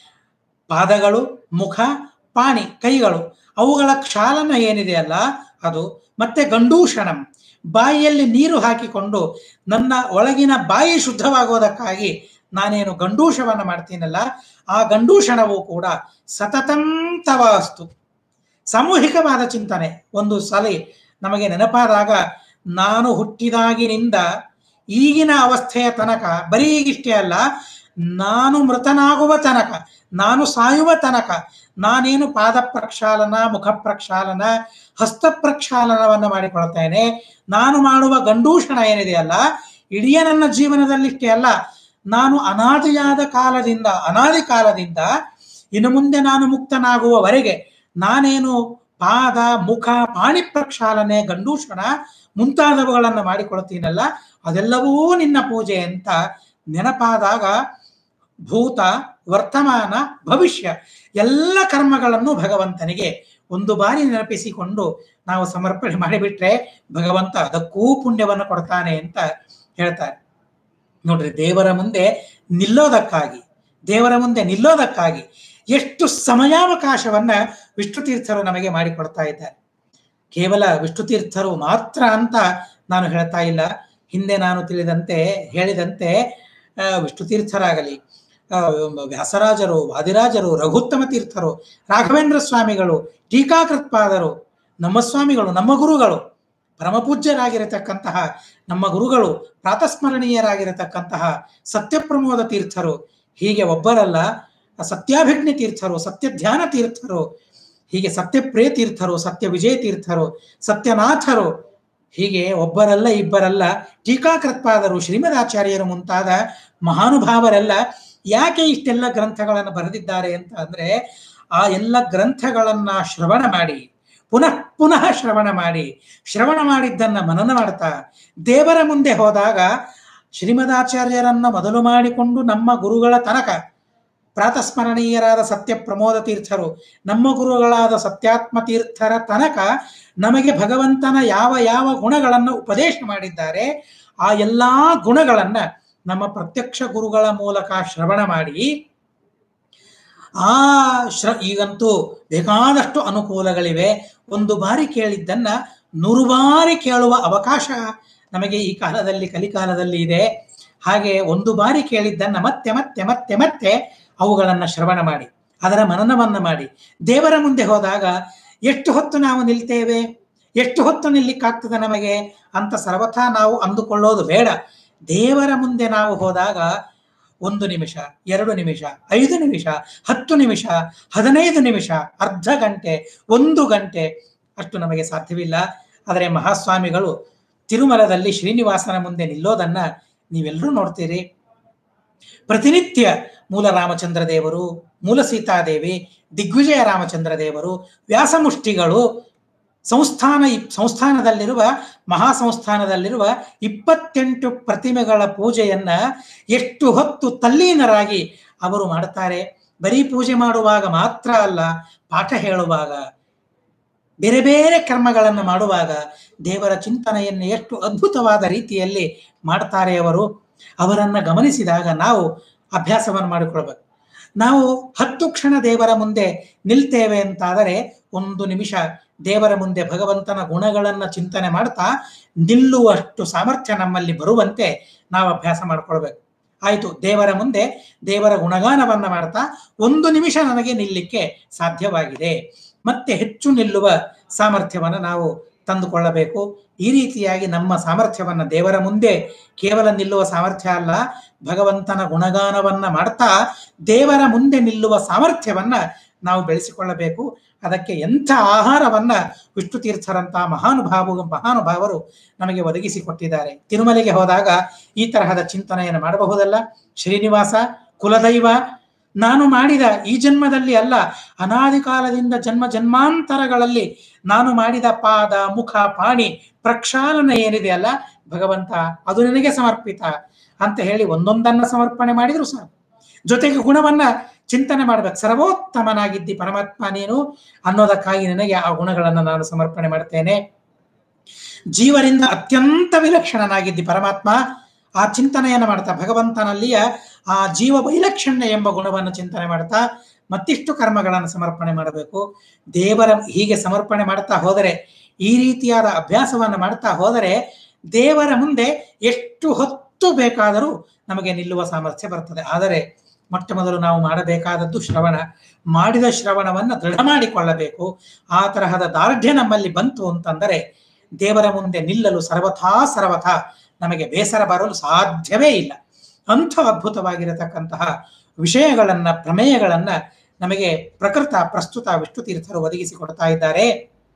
ಪಾದಗಳು ಮುಖ ಪಾಣಿ ಕೈಗಳು ಅವುಗಳ ಕ್ಷಾಲನ ಏನಿದೆಯಲ್ಲ ಅದು ಮತ್ತೆ ಗಂಡೂಷಣಂ ಬಾಯಿಯಲ್ಲಿ ನೀರು ಹಾಕಿಕೊಂಡು ನನ್ನ ಒಳಗಿನ ಬಾಯಿ ಶುದ್ಧವಾಗೋದಕ್ಕಾಗಿ ನಾನೇನು ಗಂಡೂಷವನ್ನು ಮಾಡ್ತೀನಲ್ಲ ಆ ಗಂಡೂಷಣವು ಕೂಡ ಸತತಂ ತವಾಸ್ತು ಸಾಮೂಹಿಕವಾದ ಚಿಂತನೆ ಒಂದು ಸಲ ನಮಗೆ ನೆನಪಾದಾಗ ನಾನು ಹುಟ್ಟಿದಾಗಿನಿಂದ ಈಗಿನ ಅವಸ್ಥೆಯ ತನಕ ಬರೀ ಈಗಿಷ್ಟೇ ಅಲ್ಲ ನಾನು ಮೃತನಾಗುವ ತನಕ ನಾನು ಸಾಯುವ ತನಕ ನಾನೇನು ಪಾದ ಪ್ರಕ್ಷಾಲನ ಮುಖ ಪ್ರಕ್ಷಾಲನ ಹಸ್ತ ಪ್ರಕ್ಷಾಲನವನ್ನು ಮಾಡಿಕೊಳ್ತೇನೆ ನಾನು ಮಾಡುವ ಗಂಡೂಷಣ ಏನಿದೆಯಲ್ಲ ಇಡೀ ನನ್ನ ಜೀವನದಲ್ಲಿಷ್ಟೇ ಅಲ್ಲ ನಾನು ಅನಾದಿಯಾದ ಕಾಲದಿಂದ ಅನಾದಿ ಕಾಲದಿಂದ ಇನ್ನು ಮುಂದೆ ನಾನು ಮುಕ್ತನಾಗುವವರೆಗೆ ನಾನೇನು ಪಾದ ಮುಖ ಪಾಣಿ ಪ್ರಕ್ಷಾಲನೆ ಗಂಡೂಷಣ ಮುಂತಾದವುಗಳನ್ನು ಮಾಡಿಕೊಳ್ತೀನಲ್ಲ ಅದೆಲ್ಲವೂ ನಿನ್ನ ಪೂಜೆ ಅಂತ ನೆನಪಾದಾಗ ಭೂತ ವರ್ತಮಾನ ಭವಿಷ್ಯ ಎಲ್ಲ ಕರ್ಮಗಳನ್ನು ಭಗವಂತನಿಗೆ ಒಂದು ಬಾರಿ ನೆನಪಿಸಿಕೊಂಡು ನಾವು ಸಮರ್ಪಣೆ ಮಾಡಿಬಿಟ್ರೆ ಭಗವಂತ ಅದಕ್ಕೂ ಪುಣ್ಯವನ್ನು ಕೊಡ್ತಾನೆ ಅಂತ ಹೇಳ್ತಾರೆ ನೋಡ್ರಿ ದೇವರ ಮುಂದೆ ನಿಲ್ಲೋದಕ್ಕಾಗಿ ದೇವರ ಮುಂದೆ ನಿಲ್ಲೋದಕ್ಕಾಗಿ ಎಷ್ಟು ಸಮಯಾವಕಾಶವನ್ನ ವಿಷ್ಣು ತೀರ್ಥರು ನಮಗೆ ಮಾಡಿಕೊಡ್ತಾ ಇದ್ದಾರೆ ಕೇವಲ ವಿಷ್ಣು ತೀರ್ಥರು ಮಾತ್ರ ಅಂತ ನಾನು ಹೇಳ್ತಾ ಇಲ್ಲ ಹಿಂದೆ ನಾನು ತಿಳಿದಂತೆ ಹೇಳಿದಂತೆ ಆ, ವಿಷ್ಣು ತೀರ್ಥರಾಗಲಿ ಆ, ವ್ಯಾಸರಾಜರು ವಾದಿರಾಜರು ರಘುತ್ತಮ ತೀರ್ಥರು ರಾಘವೇಂದ್ರ ಸ್ವಾಮಿಗಳು ಟೀಕಾಕೃತ್ಪಾದರು ನಮ್ಮ ಸ್ವಾಮಿಗಳು ನಮ್ಮ ಗುರುಗಳು ಪರಮಪೂಜ್ಯರಾಗಿರತಕ್ಕಂತಹ ನಮ್ಮ ಗುರುಗಳು ಪ್ರಾತಸ್ಮರಣೀಯರಾಗಿರತಕ್ಕಂತಹ ಸತ್ಯಪ್ರಮೋದ ತೀರ್ಥರು ಹೀಗೆ ಒಬ್ಬರಲ್ಲ ಸತ್ಯಾಭಿಜ್ಞ ತೀರ್ಥರು ಸತ್ಯ ಧ್ಯಾನ ತೀರ್ಥರು ಹೀಗೆ ಸತ್ಯಪ್ರಿಯ ತೀರ್ಥರು ಸತ್ಯ ವಿಜಯ ತೀರ್ಥರು ಸತ್ಯನಾಥರು ಹೀಗೆ ಒಬ್ಬರಲ್ಲ ಇಬ್ಬರಲ್ಲ ಟೀಕಾಕೃತ್ಪಾದರು ಶ್ರೀಮದಾಚಾರ್ಯರು ಮುಂತಾದ ಮಹಾನುಭಾವರೆಲ್ಲ ಯಾಕೆ ಇಷ್ಟೆಲ್ಲ ಗ್ರಂಥಗಳನ್ನು ಬರೆದಿದ್ದಾರೆ ಅಂತ ಅಂದ್ರೆ ಆ ಎಲ್ಲ ಗ್ರಂಥಗಳನ್ನ ಶ್ರವಣ ಮಾಡಿ ಪುನಃ ಪುನಃ ಶ್ರವಣ ಮಾಡಿ ಶ್ರವಣ ಮಾಡಿದ್ದನ್ನ ಮನನ ಮಾಡ್ತಾ ದೇವರ ಮುಂದೆ ಹೋದಾಗ ಶ್ರೀಮದಾಚಾರ್ಯರನ್ನ ಮೊದಲು ಮಾಡಿಕೊಂಡು ನಮ್ಮ ಗುರುಗಳ ತನಕ ಪ್ರಾತಸ್ಮರಣೀಯರಾದ ಸತ್ಯ ಪ್ರಮೋದ ತೀರ್ಥರು ನಮ್ಮ ಗುರುಗಳಾದ ಸತ್ಯಾತ್ಮ ತೀರ್ಥರ ತನಕ ನಮಗೆ ಭಗವಂತನ ಯಾವ ಯಾವ ಗುಣಗಳನ್ನು ಉಪದೇಶ ಮಾಡಿದ್ದಾರೆ ಆ ಎಲ್ಲಾ ಗುಣಗಳನ್ನ ನಮ್ಮ ಪ್ರತ್ಯಕ್ಷ ಗುರುಗಳ ಮೂಲಕ ಶ್ರವಣ ಮಾಡಿ ಆ ಶ್ರ ಈಗಂತೂ ಬೇಕಾದಷ್ಟು ಅನುಕೂಲಗಳಿವೆ ಒಂದು ಬಾರಿ ಕೇಳಿದ್ದನ್ನ ನೂರು ಬಾರಿ ಕೇಳುವ ಅವಕಾಶ ನಮಗೆ ಈ ಕಾಲದಲ್ಲಿ ಕಲಿಕಾಲದಲ್ಲಿ ಇದೆ ಹಾಗೆ ಒಂದು ಬಾರಿ ಕೇಳಿದ್ದನ್ನ ಮತ್ತೆ ಮತ್ತೆ ಮತ್ತೆ ಮತ್ತೆ ಅವುಗಳನ್ನ ಶ್ರವಣ ಮಾಡಿ ಅದರ ಮನನವನ್ನ ಮಾಡಿ ದೇವರ ಮುಂದೆ ಹೋದಾಗ ಎಷ್ಟು ಹೊತ್ತು ನಾವು ನಿಲ್ತೇವೆ ಎಷ್ಟು ಹೊತ್ತು ನಿಲ್ಲಿಕ್ಕಾಗ್ತದೆ ನಮಗೆ ಅಂತ ಸರ್ವಥಾ ನಾವು ಅಂದುಕೊಳ್ಳೋದು ಬೇಡ ದೇವರ ಮುಂದೆ ನಾವು ಹೋದಾಗ ಒಂದು ನಿಮಿಷ ಎರಡು ನಿಮಿಷ ಐದು ನಿಮಿಷ ಹತ್ತು ನಿಮಿಷ ಹದಿನೈದು ನಿಮಿಷ ಅರ್ಧ ಗಂಟೆ ಒಂದು ಗಂಟೆ ಅಷ್ಟು ನಮಗೆ ಸಾಧ್ಯವಿಲ್ಲ ಆದರೆ ಮಹಾಸ್ವಾಮಿಗಳು ತಿರುಮಲದಲ್ಲಿ ಶ್ರೀನಿವಾಸನ ಮುಂದೆ ನಿಲ್ಲೋದನ್ನ ನೀವೆಲ್ಲರೂ ನೋಡ್ತೀರಿ ಪ್ರತಿನಿತ್ಯ ಮೂಲ ರಾಮಚಂದ್ರ ದೇವರು ಮೂಲ ಸೀತಾದೇವಿ ದಿಗ್ವಿಜಯ ರಾಮಚಂದ್ರ ದೇವರು ವ್ಯಾಸಮುಷ್ಟಿಗಳು ಸಂಸ್ಥಾನ ಸಂಸ್ಥಾನದಲ್ಲಿರುವ ಮಹಾ ಸಂಸ್ಥಾನದಲ್ಲಿರುವ ಇಪ್ಪತ್ತೆಂಟು ಪ್ರತಿಮೆಗಳ ಪೂಜೆಯನ್ನ ಎಷ್ಟು ಹೊತ್ತು ತಲ್ಲೀನರಾಗಿ ಅವರು ಮಾಡುತ್ತಾರೆ ಬರೀ ಪೂಜೆ ಮಾಡುವಾಗ ಮಾತ್ರ ಅಲ್ಲ ಪಾಠ ಹೇಳುವಾಗ ಬೇರೆ ಬೇರೆ ಕರ್ಮಗಳನ್ನು ಮಾಡುವಾಗ ದೇವರ ಚಿಂತನೆಯನ್ನು ಎಷ್ಟು ಅದ್ಭುತವಾದ ರೀತಿಯಲ್ಲಿ ಮಾಡ್ತಾರೆ ಅವರು ಅವರನ್ನ ಗಮನಿಸಿದಾಗ ನಾವು ಅಭ್ಯಾಸವನ್ನು ಮಾಡಿಕೊಳ್ಬೇಕು ನಾವು ಹತ್ತು ಕ್ಷಣ ದೇವರ ಮುಂದೆ ನಿಲ್ತೇವೆ ಅಂತಾದರೆ ಒಂದು ನಿಮಿಷ ದೇವರ ಮುಂದೆ ಭಗವಂತನ ಗುಣಗಳನ್ನ ಚಿಂತನೆ ಮಾಡ್ತಾ ನಿಲ್ಲುವಷ್ಟು ಸಾಮರ್ಥ್ಯ ನಮ್ಮಲ್ಲಿ ಬರುವಂತೆ ನಾವು ಅಭ್ಯಾಸ ಮಾಡ್ಕೊಳ್ಬೇಕು ಆಯ್ತು ದೇವರ ಮುಂದೆ ದೇವರ ಗುಣಗಾನವನ್ನ ಮಾಡ್ತಾ ಒಂದು ನಿಮಿಷ ನನಗೆ ನಿಲ್ಲಿಕ್ಕೆ ಸಾಧ್ಯವಾಗಿದೆ ಮತ್ತೆ ಹೆಚ್ಚು ನಿಲ್ಲುವ ಸಾಮರ್ಥ್ಯವನ್ನು ನಾವು ತಂದುಕೊಳ್ಳಬೇಕು ಈ ರೀತಿಯಾಗಿ ನಮ್ಮ ಸಾಮರ್ಥ್ಯವನ್ನ ದೇವರ ಮುಂದೆ ಕೇವಲ ನಿಲ್ಲುವ ಸಾಮರ್ಥ್ಯ ಅಲ್ಲ ಭಗವಂತನ ಗುಣಗಾನವನ್ನ ಮಾಡ್ತಾ ದೇವರ ಮುಂದೆ ನಿಲ್ಲುವ ಸಾಮರ್ಥ್ಯವನ್ನ ನಾವು ಬೆಳೆಸಿಕೊಳ್ಳಬೇಕು ಅದಕ್ಕೆ ಎಂಥ ಆಹಾರವನ್ನ ವಿಷ್ಣು ತೀರ್ಥರಂತಹ ಮಹಾನುಭಾವ ಮಹಾನುಭಾವರು ನಮಗೆ ಒದಗಿಸಿಕೊಟ್ಟಿದ್ದಾರೆ ತಿರುಮಲೆಗೆ ಹೋದಾಗ ಈ ತರಹದ ಚಿಂತನೆಯನ್ನು ಮಾಡಬಹುದಲ್ಲ ಶ್ರೀನಿವಾಸ ಕುಲದೈವ ನಾನು ಮಾಡಿದ ಈ ಜನ್ಮದಲ್ಲಿ ಅಲ್ಲ ಅನಾದಿ ಕಾಲದಿಂದ ಜನ್ಮ ಜನ್ಮಾಂತರಗಳಲ್ಲಿ ನಾನು ಮಾಡಿದ ಪಾದ ಮುಖ ಪಾಣಿ ಪ್ರಕ್ಷಾಲನೆ ಏನಿದೆ ಅಲ್ಲ ಭಗವಂತ ಅದು ನನಗೆ ಸಮರ್ಪಿತ ಅಂತ ಹೇಳಿ ಒಂದೊಂದನ್ನ ಸಮರ್ಪಣೆ ಮಾಡಿದ್ರು ಸಾಕು ಜೊತೆಗೆ ಗುಣವನ್ನ ಚಿಂತನೆ ಮಾಡ್ಬೇಕು ಸರ್ವೋತ್ತಮನಾಗಿದ್ದಿ ಪರಮಾತ್ಮ ನೀನು ಅನ್ನೋದಕ್ಕಾಗಿ ನನಗೆ ಆ ಗುಣಗಳನ್ನು ನಾನು ಸಮರ್ಪಣೆ ಮಾಡ್ತೇನೆ ಜೀವರಿಂದ ಅತ್ಯಂತ ವಿಲಕ್ಷಣನಾಗಿದ್ದಿ ಪರಮಾತ್ಮ ಆ ಚಿಂತನೆಯನ್ನು ಮಾಡ್ತಾ ಭಗವಂತನಲ್ಲಿಯ ಆ ಜೀವ ವೈಲಕ್ಷಣ್ಯ ಎಂಬ ಗುಣವನ್ನು ಚಿಂತನೆ ಮಾಡ್ತಾ ಮತ್ತಿಷ್ಟು ಕರ್ಮಗಳನ್ನು ಸಮರ್ಪಣೆ ಮಾಡಬೇಕು ದೇವರ ಹೀಗೆ ಸಮರ್ಪಣೆ ಮಾಡ್ತಾ ಹೋದರೆ ಈ ರೀತಿಯಾದ ಅಭ್ಯಾಸವನ್ನು ಮಾಡ್ತಾ ಹೋದರೆ ದೇವರ ಮುಂದೆ ಎಷ್ಟು ಹೊತ್ತು ಬೇಕಾದರೂ ನಮಗೆ ನಿಲ್ಲುವ ಸಾಮರ್ಥ್ಯ ಬರ್ತದೆ ಆದರೆ ಮೊಟ್ಟ ಮೊದಲು ನಾವು ಮಾಡಬೇಕಾದದ್ದು ಶ್ರವಣ ಮಾಡಿದ ಶ್ರವಣವನ್ನು ದೃಢ ಮಾಡಿಕೊಳ್ಳಬೇಕು ಆ ತರಹದ ದಾರ್ಢ್ಯ ನಮ್ಮಲ್ಲಿ ಬಂತು ಅಂತಂದರೆ ದೇವರ ಮುಂದೆ ನಿಲ್ಲಲು ಸರ್ವಥಾ ಸರ್ವಥಾ ನಮಗೆ ಬೇಸರ ಬರಲು ಸಾಧ್ಯವೇ ಇಲ್ಲ ಅಂಥ ಅದ್ಭುತವಾಗಿರತಕ್ಕಂತಹ ವಿಷಯಗಳನ್ನ ಪ್ರಮೇಯಗಳನ್ನ ನಮಗೆ ಪ್ರಕೃತ ಪ್ರಸ್ತುತ ವಿಷ್ಣು ತೀರ್ಥರು ಒದಗಿಸಿಕೊಡ್ತಾ ಇದ್ದಾರೆ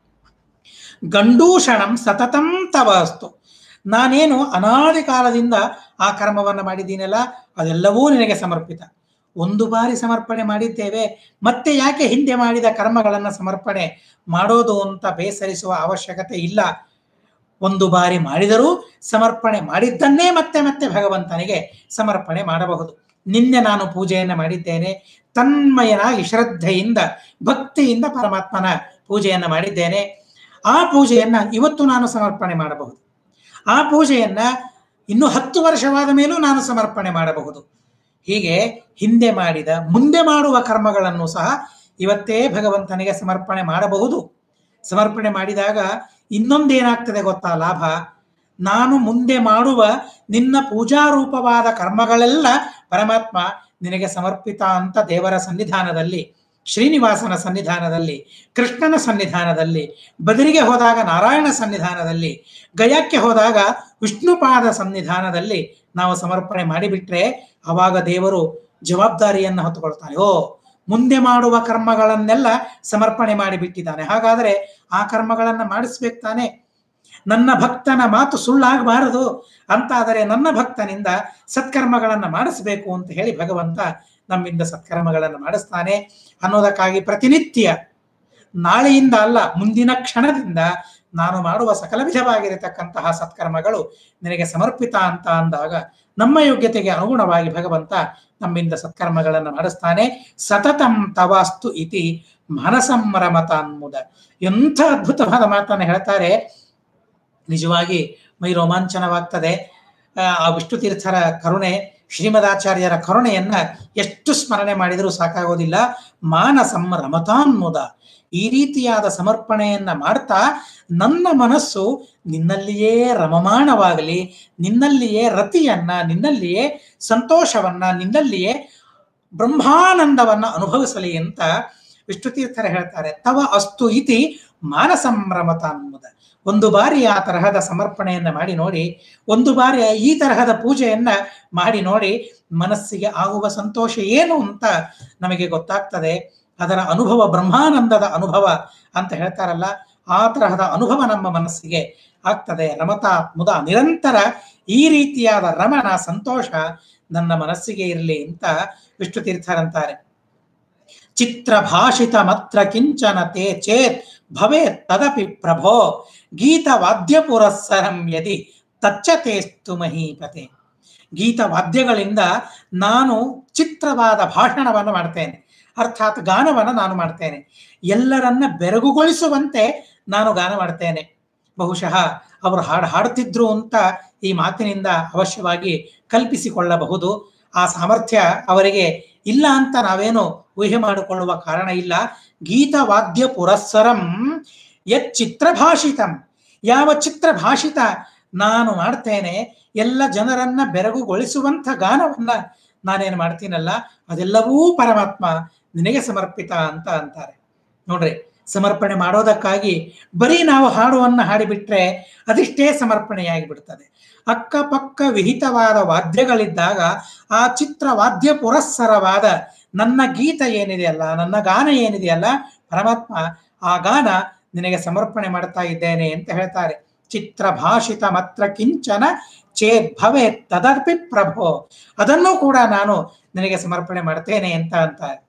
ಗಂಡೂಷಣಂ ಸತತಂ ತವ ಅಸ್ತು ನಾನೇನು ಅನಾದಿ ಕಾಲದಿಂದ ಆ ಕರ್ಮವನ್ನು ಮಾಡಿದ್ದೀನಲ್ಲ ಅದೆಲ್ಲವೂ ನಿನಗೆ ಸಮರ್ಪಿತ ಒಂದು ಬಾರಿ ಸಮರ್ಪಣೆ ಮಾಡಿದ್ದೇವೆ ಮತ್ತೆ ಯಾಕೆ ಹಿಂದೆ ಮಾಡಿದ ಕರ್ಮಗಳನ್ನು ಸಮರ್ಪಣೆ ಮಾಡೋದು ಅಂತ ಬೇಸರಿಸುವ ಅವಶ್ಯಕತೆ ಇಲ್ಲ ಒಂದು ಬಾರಿ ಮಾಡಿದರೂ ಸಮರ್ಪಣೆ ಮಾಡಿದ್ದನ್ನೇ ಮತ್ತೆ ಮತ್ತೆ ಭಗವಂತನಿಗೆ ಸಮರ್ಪಣೆ ಮಾಡಬಹುದು ನಿನ್ನೆ ನಾನು ಪೂಜೆಯನ್ನು ಮಾಡಿದ್ದೇನೆ ತನ್ಮಯನಾಗಿ ಶ್ರದ್ಧೆಯಿಂದ ಭಕ್ತಿಯಿಂದ ಪರಮಾತ್ಮನ ಪೂಜೆಯನ್ನು ಮಾಡಿದ್ದೇನೆ ಆ ಪೂಜೆಯನ್ನ ಇವತ್ತು ನಾನು ಸಮರ್ಪಣೆ ಮಾಡಬಹುದು ಆ ಪೂಜೆಯನ್ನ ಇನ್ನು ಹತ್ತು ವರ್ಷವಾದ ಮೇಲೂ ನಾನು ಸಮರ್ಪಣೆ ಮಾಡಬಹುದು ಹೀಗೆ ಹಿಂದೆ ಮಾಡಿದ ಮುಂದೆ ಮಾಡುವ ಕರ್ಮಗಳನ್ನು ಸಹ ಇವತ್ತೇ ಭಗವಂತನಿಗೆ ಸಮರ್ಪಣೆ ಮಾಡಬಹುದು ಸಮರ್ಪಣೆ ಮಾಡಿದಾಗ ಇನ್ನೊಂದೇನಾಗ್ತದೆ ಗೊತ್ತಾ ಲಾಭ ನಾನು ಮುಂದೆ ಮಾಡುವ ನಿನ್ನ ಪೂಜಾರೂಪವಾದ ಕರ್ಮಗಳೆಲ್ಲ ಪರಮಾತ್ಮ ನಿನಗೆ ಸಮರ್ಪಿತ ಅಂತ ದೇವರ ಸನ್ನಿಧಾನದಲ್ಲಿ ಶ್ರೀನಿವಾಸನ ಸನ್ನಿಧಾನದಲ್ಲಿ ಕೃಷ್ಣನ ಸನ್ನಿಧಾನದಲ್ಲಿ ಬದರಿಗೆ ಹೋದಾಗ ನಾರಾಯಣ ಸನ್ನಿಧಾನದಲ್ಲಿ ಗಯಕ್ಕೆ ಹೋದಾಗ ವಿಷ್ಣುಪಾದ ಸನ್ನಿಧಾನದಲ್ಲಿ ನಾವು ಸಮರ್ಪಣೆ ಮಾಡಿಬಿಟ್ರೆ ಅವಾಗ ದೇವರು ಜವಾಬ್ದಾರಿಯನ್ನು ಹೊತ್ತುಕೊಳ್ತಾನೆ ಓ ಮುಂದೆ ಮಾಡುವ ಕರ್ಮಗಳನ್ನೆಲ್ಲ ಸಮರ್ಪಣೆ ಮಾಡಿಬಿಟ್ಟಿದ್ದಾನೆ ಹಾಗಾದರೆ ಆ ಕರ್ಮಗಳನ್ನು ಮಾಡಿಸ್ಬೇಕು ತಾನೆ ನನ್ನ ಭಕ್ತನ ಮಾತು ಸುಳ್ಳಾಗಬಾರದು ಅಂತಾದರೆ ನನ್ನ ಭಕ್ತನಿಂದ ಸತ್ಕರ್ಮಗಳನ್ನು ಮಾಡಿಸಬೇಕು ಅಂತ ಹೇಳಿ ಭಗವಂತ ನಮ್ಮಿಂದ ಸತ್ಕರ್ಮಗಳನ್ನು ಮಾಡಿಸ್ತಾನೆ ಅನ್ನೋದಕ್ಕಾಗಿ ಪ್ರತಿನಿತ್ಯ ನಾಳೆಯಿಂದ ಅಲ್ಲ ಮುಂದಿನ ಕ್ಷಣದಿಂದ ನಾನು ಮಾಡುವ ಸಕಲ ವಿಧವಾಗಿರತಕ್ಕಂತಹ ಸತ್ಕರ್ಮಗಳು ನಿನಗೆ ಸಮರ್ಪಿತ ಅಂತ ಅಂದಾಗ ನಮ್ಮ ಯೋಗ್ಯತೆಗೆ ಅನುಗುಣವಾಗಿ ಭಗವಂತ ನಮ್ಮಿಂದ ಸತ್ಕರ್ಮಗಳನ್ನು ಮಾಡಿಸ್ತಾನೆ ಸತತಂ ತವಾಸ್ತು ಇತಿ ಮನಸಂರಮತ ಅನ್ಮುದ ಎಂಥ ಅದ್ಭುತವಾದ ಮಾತನ್ನು ಹೇಳ್ತಾರೆ ನಿಜವಾಗಿ ಮೈ ರೋಮಾಂಚನವಾಗ್ತದೆ ಆ, ಆ ವಿಷ್ಣು ತೀರ್ಥರ ಕರುಣೆ ಶ್ರೀಮದಾಚಾರ್ಯರ ಕರುಣೆಯನ್ನ ಎಷ್ಟು ಸ್ಮರಣೆ ಮಾಡಿದರೂ ಸಾಕಾಗೋದಿಲ್ಲ ಮಾನಸಂ ರಮತಾನ್ಮುದ ಈ ರೀತಿಯಾದ ಸಮರ್ಪಣೆಯನ್ನ ಮಾಡ್ತಾ ನನ್ನ ಮನಸ್ಸು ನಿನ್ನಲ್ಲಿಯೇ ರಮಮಾಣವಾಗಲಿ ನಿನ್ನಲ್ಲಿಯೇ ರತಿಯನ್ನ ನಿನ್ನಲ್ಲಿಯೇ ಸಂತೋಷವನ್ನ ನಿನ್ನಲ್ಲಿಯೇ ಬ್ರಹ್ಮಾನಂದವನ್ನ ಅನುಭವಿಸಲಿ ಅಂತ ವಿಷ್ಣು ತೀರ್ಥರ ಹೇಳ್ತಾರೆ ತವ ಅಸ್ತು ಇತಿ ಮಾನಸಂಭ್ರಮತ ಅನ್ನುವುದ ಒಂದು ಬಾರಿ ಆ ತರಹದ ಸಮರ್ಪಣೆಯನ್ನ ಮಾಡಿ ನೋಡಿ ಒಂದು ಬಾರಿ ಈ ತರಹದ ಪೂಜೆಯನ್ನ ಮಾಡಿ ನೋಡಿ ಮನಸ್ಸಿಗೆ ಆಗುವ ಸಂತೋಷ ಏನು ಅಂತ ನಮಗೆ ಗೊತ್ತಾಗ್ತದೆ ಅದರ ಅನುಭವ ಬ್ರಹ್ಮಾನಂದದ ಅನುಭವ ಅಂತ ಹೇಳ್ತಾರಲ್ಲ ಆ ತರಹದ ಅನುಭವ ನಮ್ಮ ಮನಸ್ಸಿಗೆ ಆಗ್ತದೆ ರಮತಾ ಮುದ ನಿರಂತರ ಈ ರೀತಿಯಾದ ರಮಣ ಸಂತೋಷ ನನ್ನ ಮನಸ್ಸಿಗೆ ಇರಲಿ ಅಂತ ವಿಷ್ಣು ತೀರ್ಥರಂತಾರೆ ಚಿತ್ರ ಭಾಷಿತ ಮತ್ರ ಕಿಂಚನ ತೇ ಚೇತ್ ಭವೇ ತದಪಿ ಪ್ರಭೋ ಗೀತ ವಾದ್ಯ ಪುರಸ್ಸರಂ ಯದಿ ತಚ್ಚತೇಸ್ತು ಮಹೀಪತೆ ಗೀತ ವಾದ್ಯಗಳಿಂದ ನಾನು ಚಿತ್ರವಾದ ಭಾಷಣವನ್ನು ಮಾಡ್ತೇನೆ ಅರ್ಥಾತ್ ಗಾನವನ್ನು ನಾನು ಮಾಡ್ತೇನೆ ಎಲ್ಲರನ್ನ ಬೆರಗುಗೊಳಿಸುವಂತೆ ನಾನು ಗಾನ ಮಾಡ್ತೇನೆ ಬಹುಶಃ ಅವರು ಹಾಡು ಹಾಡುತ್ತಿದ್ರು ಅಂತ ಈ ಮಾತಿನಿಂದ ಅವಶ್ಯವಾಗಿ ಕಲ್ಪಿಸಿಕೊಳ್ಳಬಹುದು ಆ ಸಾಮರ್ಥ್ಯ ಅವರಿಗೆ ಇಲ್ಲ ಅಂತ ನಾವೇನು ಊಹೆ ಮಾಡಿಕೊಳ್ಳುವ ಕಾರಣ ಇಲ್ಲ ಗೀತವಾದ್ಯ ಪುರಸ್ಸರಂ ಯತ್ ಚಿತ್ರಭಾಷಿತಂ ಯಾವ ಚಿತ್ರಭಾಷಿತ ನಾನು ಮಾಡ್ತೇನೆ ಎಲ್ಲ ಜನರನ್ನ ಬೆರಗುಗೊಳಿಸುವಂಥ ಗಾನವನ್ನ ನಾನೇನು ಮಾಡ್ತೀನಲ್ಲ ಅದೆಲ್ಲವೂ ಪರಮಾತ್ಮ ನಿನಗೆ ಸಮರ್ಪಿತ ಅಂತ ಅಂತಾರೆ ನೋಡ್ರಿ ಸಮರ್ಪಣೆ ಮಾಡೋದಕ್ಕಾಗಿ ಬರೀ ನಾವು ಹಾಡುವನ್ನ ಹಾಡಿಬಿಟ್ರೆ ಅದಿಷ್ಟೇ ಸಮರ್ಪಣೆಯಾಗಿ ಬಿಡ್ತದೆ ಅಕ್ಕಪಕ್ಕ ವಿಹಿತವಾದ ವಾದ್ಯಗಳಿದ್ದಾಗ ಆ ಚಿತ್ರ ವಾದ್ಯ ಪುರಸ್ಸರವಾದ ನನ್ನ ಗೀತ ಏನಿದೆಯಲ್ಲ ನನ್ನ ಗಾನ ಏನಿದೆಯಲ್ಲ ಪರಮಾತ್ಮ ಆ ಗಾನ ನಿನಗೆ ಸಮರ್ಪಣೆ ಮಾಡ್ತಾ ಇದ್ದೇನೆ ಅಂತ ಹೇಳ್ತಾರೆ ಚಿತ್ರ ಭಾಷಿತ ಮಾತ್ರ ಕಿಂಚನ ಚೇತ್ ಭವೆ ತದಪಿ ಪ್ರಭೋ ಅದನ್ನು ಕೂಡ ನಾನು ನಿನಗೆ ಸಮರ್ಪಣೆ ಮಾಡ್ತೇನೆ ಅಂತ ಅಂತಾರೆ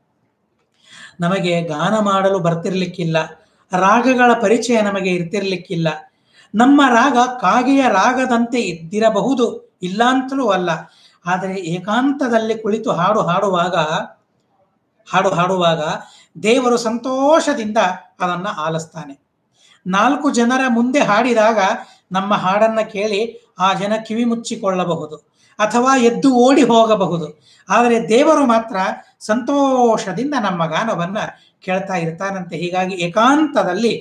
ನಮಗೆ ಗಾನ ಮಾಡಲು ಬರ್ತಿರ್ಲಿಕ್ಕಿಲ್ಲ ರಾಗಗಳ ಪರಿಚಯ ನಮಗೆ ಇರ್ತಿರ್ಲಿಕ್ಕಿಲ್ಲ ನಮ್ಮ ರಾಗ ಕಾಗೆಯ ರಾಗದಂತೆ ಇದ್ದಿರಬಹುದು ಇಲ್ಲ ಅಂತಲೂ ಅಲ್ಲ ಆದರೆ ಏಕಾಂತದಲ್ಲಿ ಕುಳಿತು ಹಾಡು ಹಾಡುವಾಗ ಹಾಡು ಹಾಡುವಾಗ ದೇವರು ಸಂತೋಷದಿಂದ ಅದನ್ನ ಆಲಿಸ್ತಾನೆ ನಾಲ್ಕು ಜನರ ಮುಂದೆ ಹಾಡಿದಾಗ ನಮ್ಮ ಹಾಡನ್ನ ಕೇಳಿ ಆ ಜನ ಕಿವಿ ಮುಚ್ಚಿಕೊಳ್ಳಬಹುದು ಅಥವಾ ಎದ್ದು ಓಡಿ ಹೋಗಬಹುದು ಆದರೆ ದೇವರು ಮಾತ್ರ ಸಂತೋಷದಿಂದ ನಮ್ಮ ಗಾನವನ್ನ ಕೇಳ್ತಾ ಇರ್ತಾನಂತೆ ಹೀಗಾಗಿ ಏಕಾಂತದಲ್ಲಿ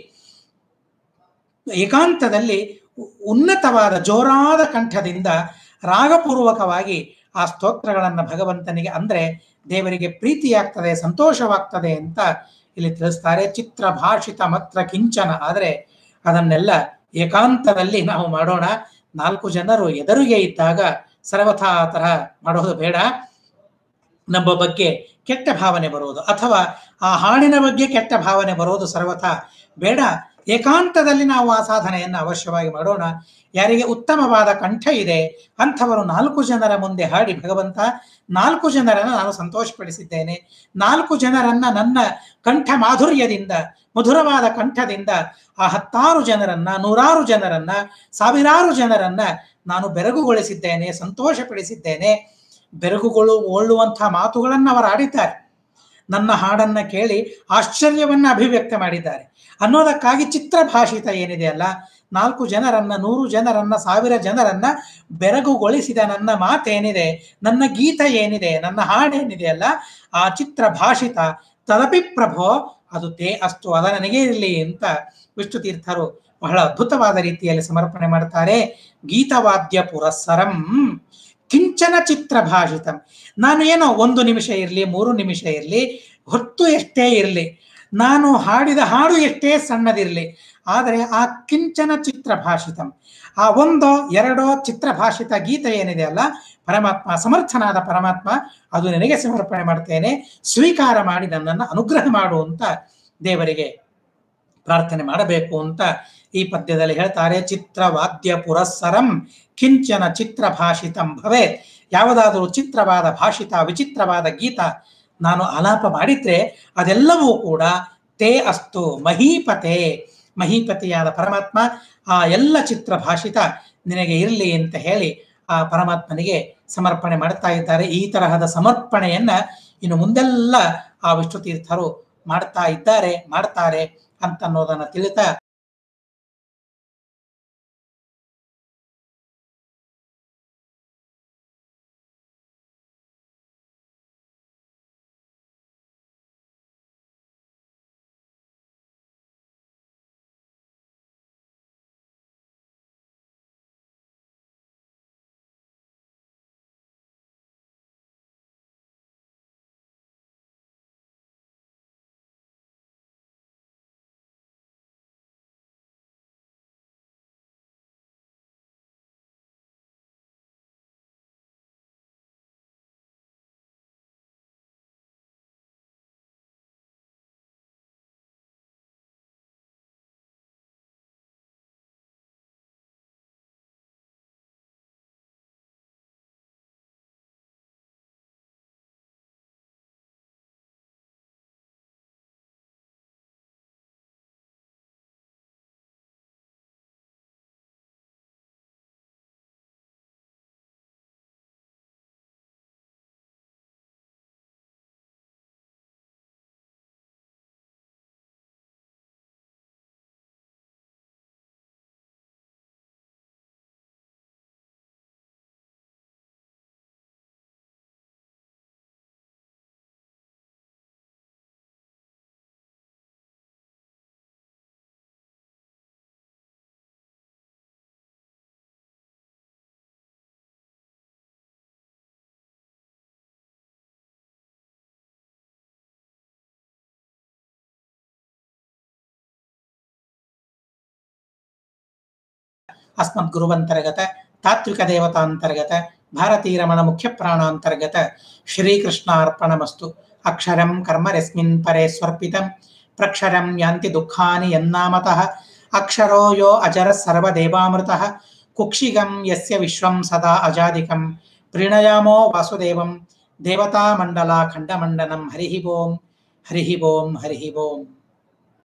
ಏಕಾಂತದಲ್ಲಿ ಉನ್ನತವಾದ ಜೋರಾದ ಕಂಠದಿಂದ ರಾಗಪೂರ್ವಕವಾಗಿ ಆ ಸ್ತೋತ್ರಗಳನ್ನು ಭಗವಂತನಿಗೆ ಅಂದ್ರೆ ದೇವರಿಗೆ ಪ್ರೀತಿಯಾಗ್ತದೆ ಸಂತೋಷವಾಗ್ತದೆ ಅಂತ ಇಲ್ಲಿ ತಿಳಿಸ್ತಾರೆ ಚಿತ್ರ ಭಾಷಿತ ಮಾತ್ರ ಕಿಂಚನ ಆದರೆ ಅದನ್ನೆಲ್ಲ ಏಕಾಂತದಲ್ಲಿ ನಾವು ಮಾಡೋಣ ನಾಲ್ಕು ಜನರು ಎದುರಿಗೆ ಇದ್ದಾಗ ಸರ್ವಥಾ ಆ ತರಹ ಮಾಡೋದು ಬೇಡ ನಮ್ಮ ಬಗ್ಗೆ ಕೆಟ್ಟ ಭಾವನೆ ಬರುವುದು ಅಥವಾ ಆ ಹಾಡಿನ ಬಗ್ಗೆ ಕೆಟ್ಟ ಭಾವನೆ ಬರೋದು ಸರ್ವಥಾ ಬೇಡ ಏಕಾಂತದಲ್ಲಿ ನಾವು ಆ ಸಾಧನೆಯನ್ನು ಅವಶ್ಯವಾಗಿ ಮಾಡೋಣ ಯಾರಿಗೆ ಉತ್ತಮವಾದ ಕಂಠ ಇದೆ ಅಂಥವರು ನಾಲ್ಕು ಜನರ ಮುಂದೆ ಹಾಡಿ ಭಗವಂತ ನಾಲ್ಕು ಜನರನ್ನ ನಾನು ಸಂತೋಷಪಡಿಸಿದ್ದೇನೆ ನಾಲ್ಕು ಜನರನ್ನ ನನ್ನ ಕಂಠ ಮಾಧುರ್ಯದಿಂದ ಮಧುರವಾದ ಕಂಠದಿಂದ ಆ ಹತ್ತಾರು ಜನರನ್ನ ನೂರಾರು ಜನರನ್ನ ಸಾವಿರಾರು ಜನರನ್ನ ನಾನು ಬೆರಗುಗೊಳಿಸಿದ್ದೇನೆ ಸಂತೋಷಪಡಿಸಿದ್ದೇನೆ ಬೆರಗುಗಳು ಒಳ್ಳುವಂತಹ ಮಾತುಗಳನ್ನು ಅವರು ಆಡಿದ್ದಾರೆ ನನ್ನ ಹಾಡನ್ನ ಕೇಳಿ ಆಶ್ಚರ್ಯವನ್ನ ಅಭಿವ್ಯಕ್ತ ಮಾಡಿದ್ದಾರೆ ಅನ್ನೋದಕ್ಕಾಗಿ ಚಿತ್ರಭಾಷಿತ ಏನಿದೆ ಅಲ್ಲ ನಾಲ್ಕು ಜನರನ್ನ ನೂರು ಜನರನ್ನ ಸಾವಿರ ಜನರನ್ನ ಬೆರಗುಗೊಳಿಸಿದ ನನ್ನ ಮಾತೇನಿದೆ ನನ್ನ ಗೀತ ಏನಿದೆ ನನ್ನ ಹಾಡೇನಿದೆ ಅಲ್ಲ ಆ ಚಿತ್ರ ಭಾಷಿತ ತದಪಿ ಪ್ರಭೋ ಅದು ತೇ ಅಷ್ಟು ಅದ ನನಗೆ ಇರಲಿ ಅಂತ ವಿಷ್ಣು ತೀರ್ಥರು ಬಹಳ ಅದ್ಭುತವಾದ ರೀತಿಯಲ್ಲಿ ಸಮರ್ಪಣೆ ಮಾಡ್ತಾರೆ ಗೀತವಾದ್ಯ ಪುರಸ್ಸರಂ ಕಿಂಚನ ಚಿತ್ರ ಭಾಷಿತಂ ನಾನು ಏನೋ ಒಂದು ನಿಮಿಷ ಇರಲಿ ಮೂರು ನಿಮಿಷ ಇರಲಿ ಹೊತ್ತು ಎಷ್ಟೇ ಇರಲಿ ನಾನು ಹಾಡಿದ ಹಾಡು ಎಷ್ಟೇ ಸಣ್ಣದಿರಲಿ ಆದರೆ ಆ ಕಿಂಚನ ಚಿತ್ರ ಭಾಷಿತಂ ಆ ಒಂದೋ ಎರಡೋ ಚಿತ್ರಭಾಷಿತ ಗೀತ ಏನಿದೆ ಅಲ್ಲ ಪರಮಾತ್ಮ ಸಮರ್ಥನಾದ ಪರಮಾತ್ಮ ಅದು ನನಗೆ ಸಮರ್ಪಣೆ ಮಾಡ್ತೇನೆ ಸ್ವೀಕಾರ ಮಾಡಿ ನನ್ನನ್ನು ಅನುಗ್ರಹ ಮಾಡು ಅಂತ ದೇವರಿಗೆ ಪ್ರಾರ್ಥನೆ ಮಾಡಬೇಕು ಅಂತ ಈ ಪದ್ಯದಲ್ಲಿ ಹೇಳ್ತಾರೆ ಚಿತ್ರವಾದ್ಯ ಪುರಸ್ಸರಂ ಕಿಂಚನ ಚಿತ್ರ ಭಾಷಿತಂ ಭವೇತ್ ಯಾವುದಾದರೂ ಚಿತ್ರವಾದ ಭಾಷಿತ ವಿಚಿತ್ರವಾದ ಗೀತ ನಾನು ಆಲಾಪ ಮಾಡಿದ್ರೆ ಅದೆಲ್ಲವೂ ಕೂಡ ತೇ ಅಸ್ತು ಮಹೀಪತೆ ಮಹೀಪತಿಯಾದ ಪರಮಾತ್ಮ ಆ ಎಲ್ಲ ಚಿತ್ರ ಭಾಷಿತ ನಿನಗೆ ಇರಲಿ ಅಂತ ಹೇಳಿ ಆ ಪರಮಾತ್ಮನಿಗೆ ಸಮರ್ಪಣೆ ಮಾಡ್ತಾ ಇದ್ದಾರೆ ಈ ತರಹದ ಸಮರ್ಪಣೆಯನ್ನ ಇನ್ನು ಮುಂದೆಲ್ಲ ಆ ವಿಷ್ಣು ತೀರ್ಥರು ಮಾಡ್ತಾ ಇದ್ದಾರೆ ಮಾಡ್ತಾರೆ ಅಂತ ಅನ್ನೋದನ್ನ ತಿಳಿತಾ ಅಸ್ಮದ್ ಗುರುವಂತರ್ಗತ ತಾತ್ವಿಕ ದೇವತಾಂತರ್ಗತ ಭಾರತೀರಮಣ ಮುಖ್ಯ ಪ್ರಾಣಾಂತರ್ಗತ ಶ್ರೀಕೃಷ್ಣಾರ್ಪಣಮಸ್ತು ಅಕ್ಷರಂ ಕರ್ಮ ಯಸ್ಮಿನ್ ಪರೇ ಸ್ವರ್ಪಿತಂ ಪ್ರಕ್ಷರಂ ಯಾಂತಿ ದುಃಖಾನಿ ಯನ್ನಾಮತಃ ಅಕ್ಷರೋ ಯೋ ಅಜರ ಸರ್ವದೇವಾಮೃತಃ ಕುಕ್ಷಿಗಂ ಯಸ್ಯ ವಿಶ್ವಂ ಸದಾ ಅಜಾದಿಕಂ ಪ್ರೀಣಯಾಮೋ ವಾಸುದೇವಂ ದೇವತಾಮಂಡಲ ಖಂಡಮಂಡನಂ ಹರಿಹಿ ಓಂ ಹರಿಹಿ ಓಂ ಹರಿಹಿ ಓಂ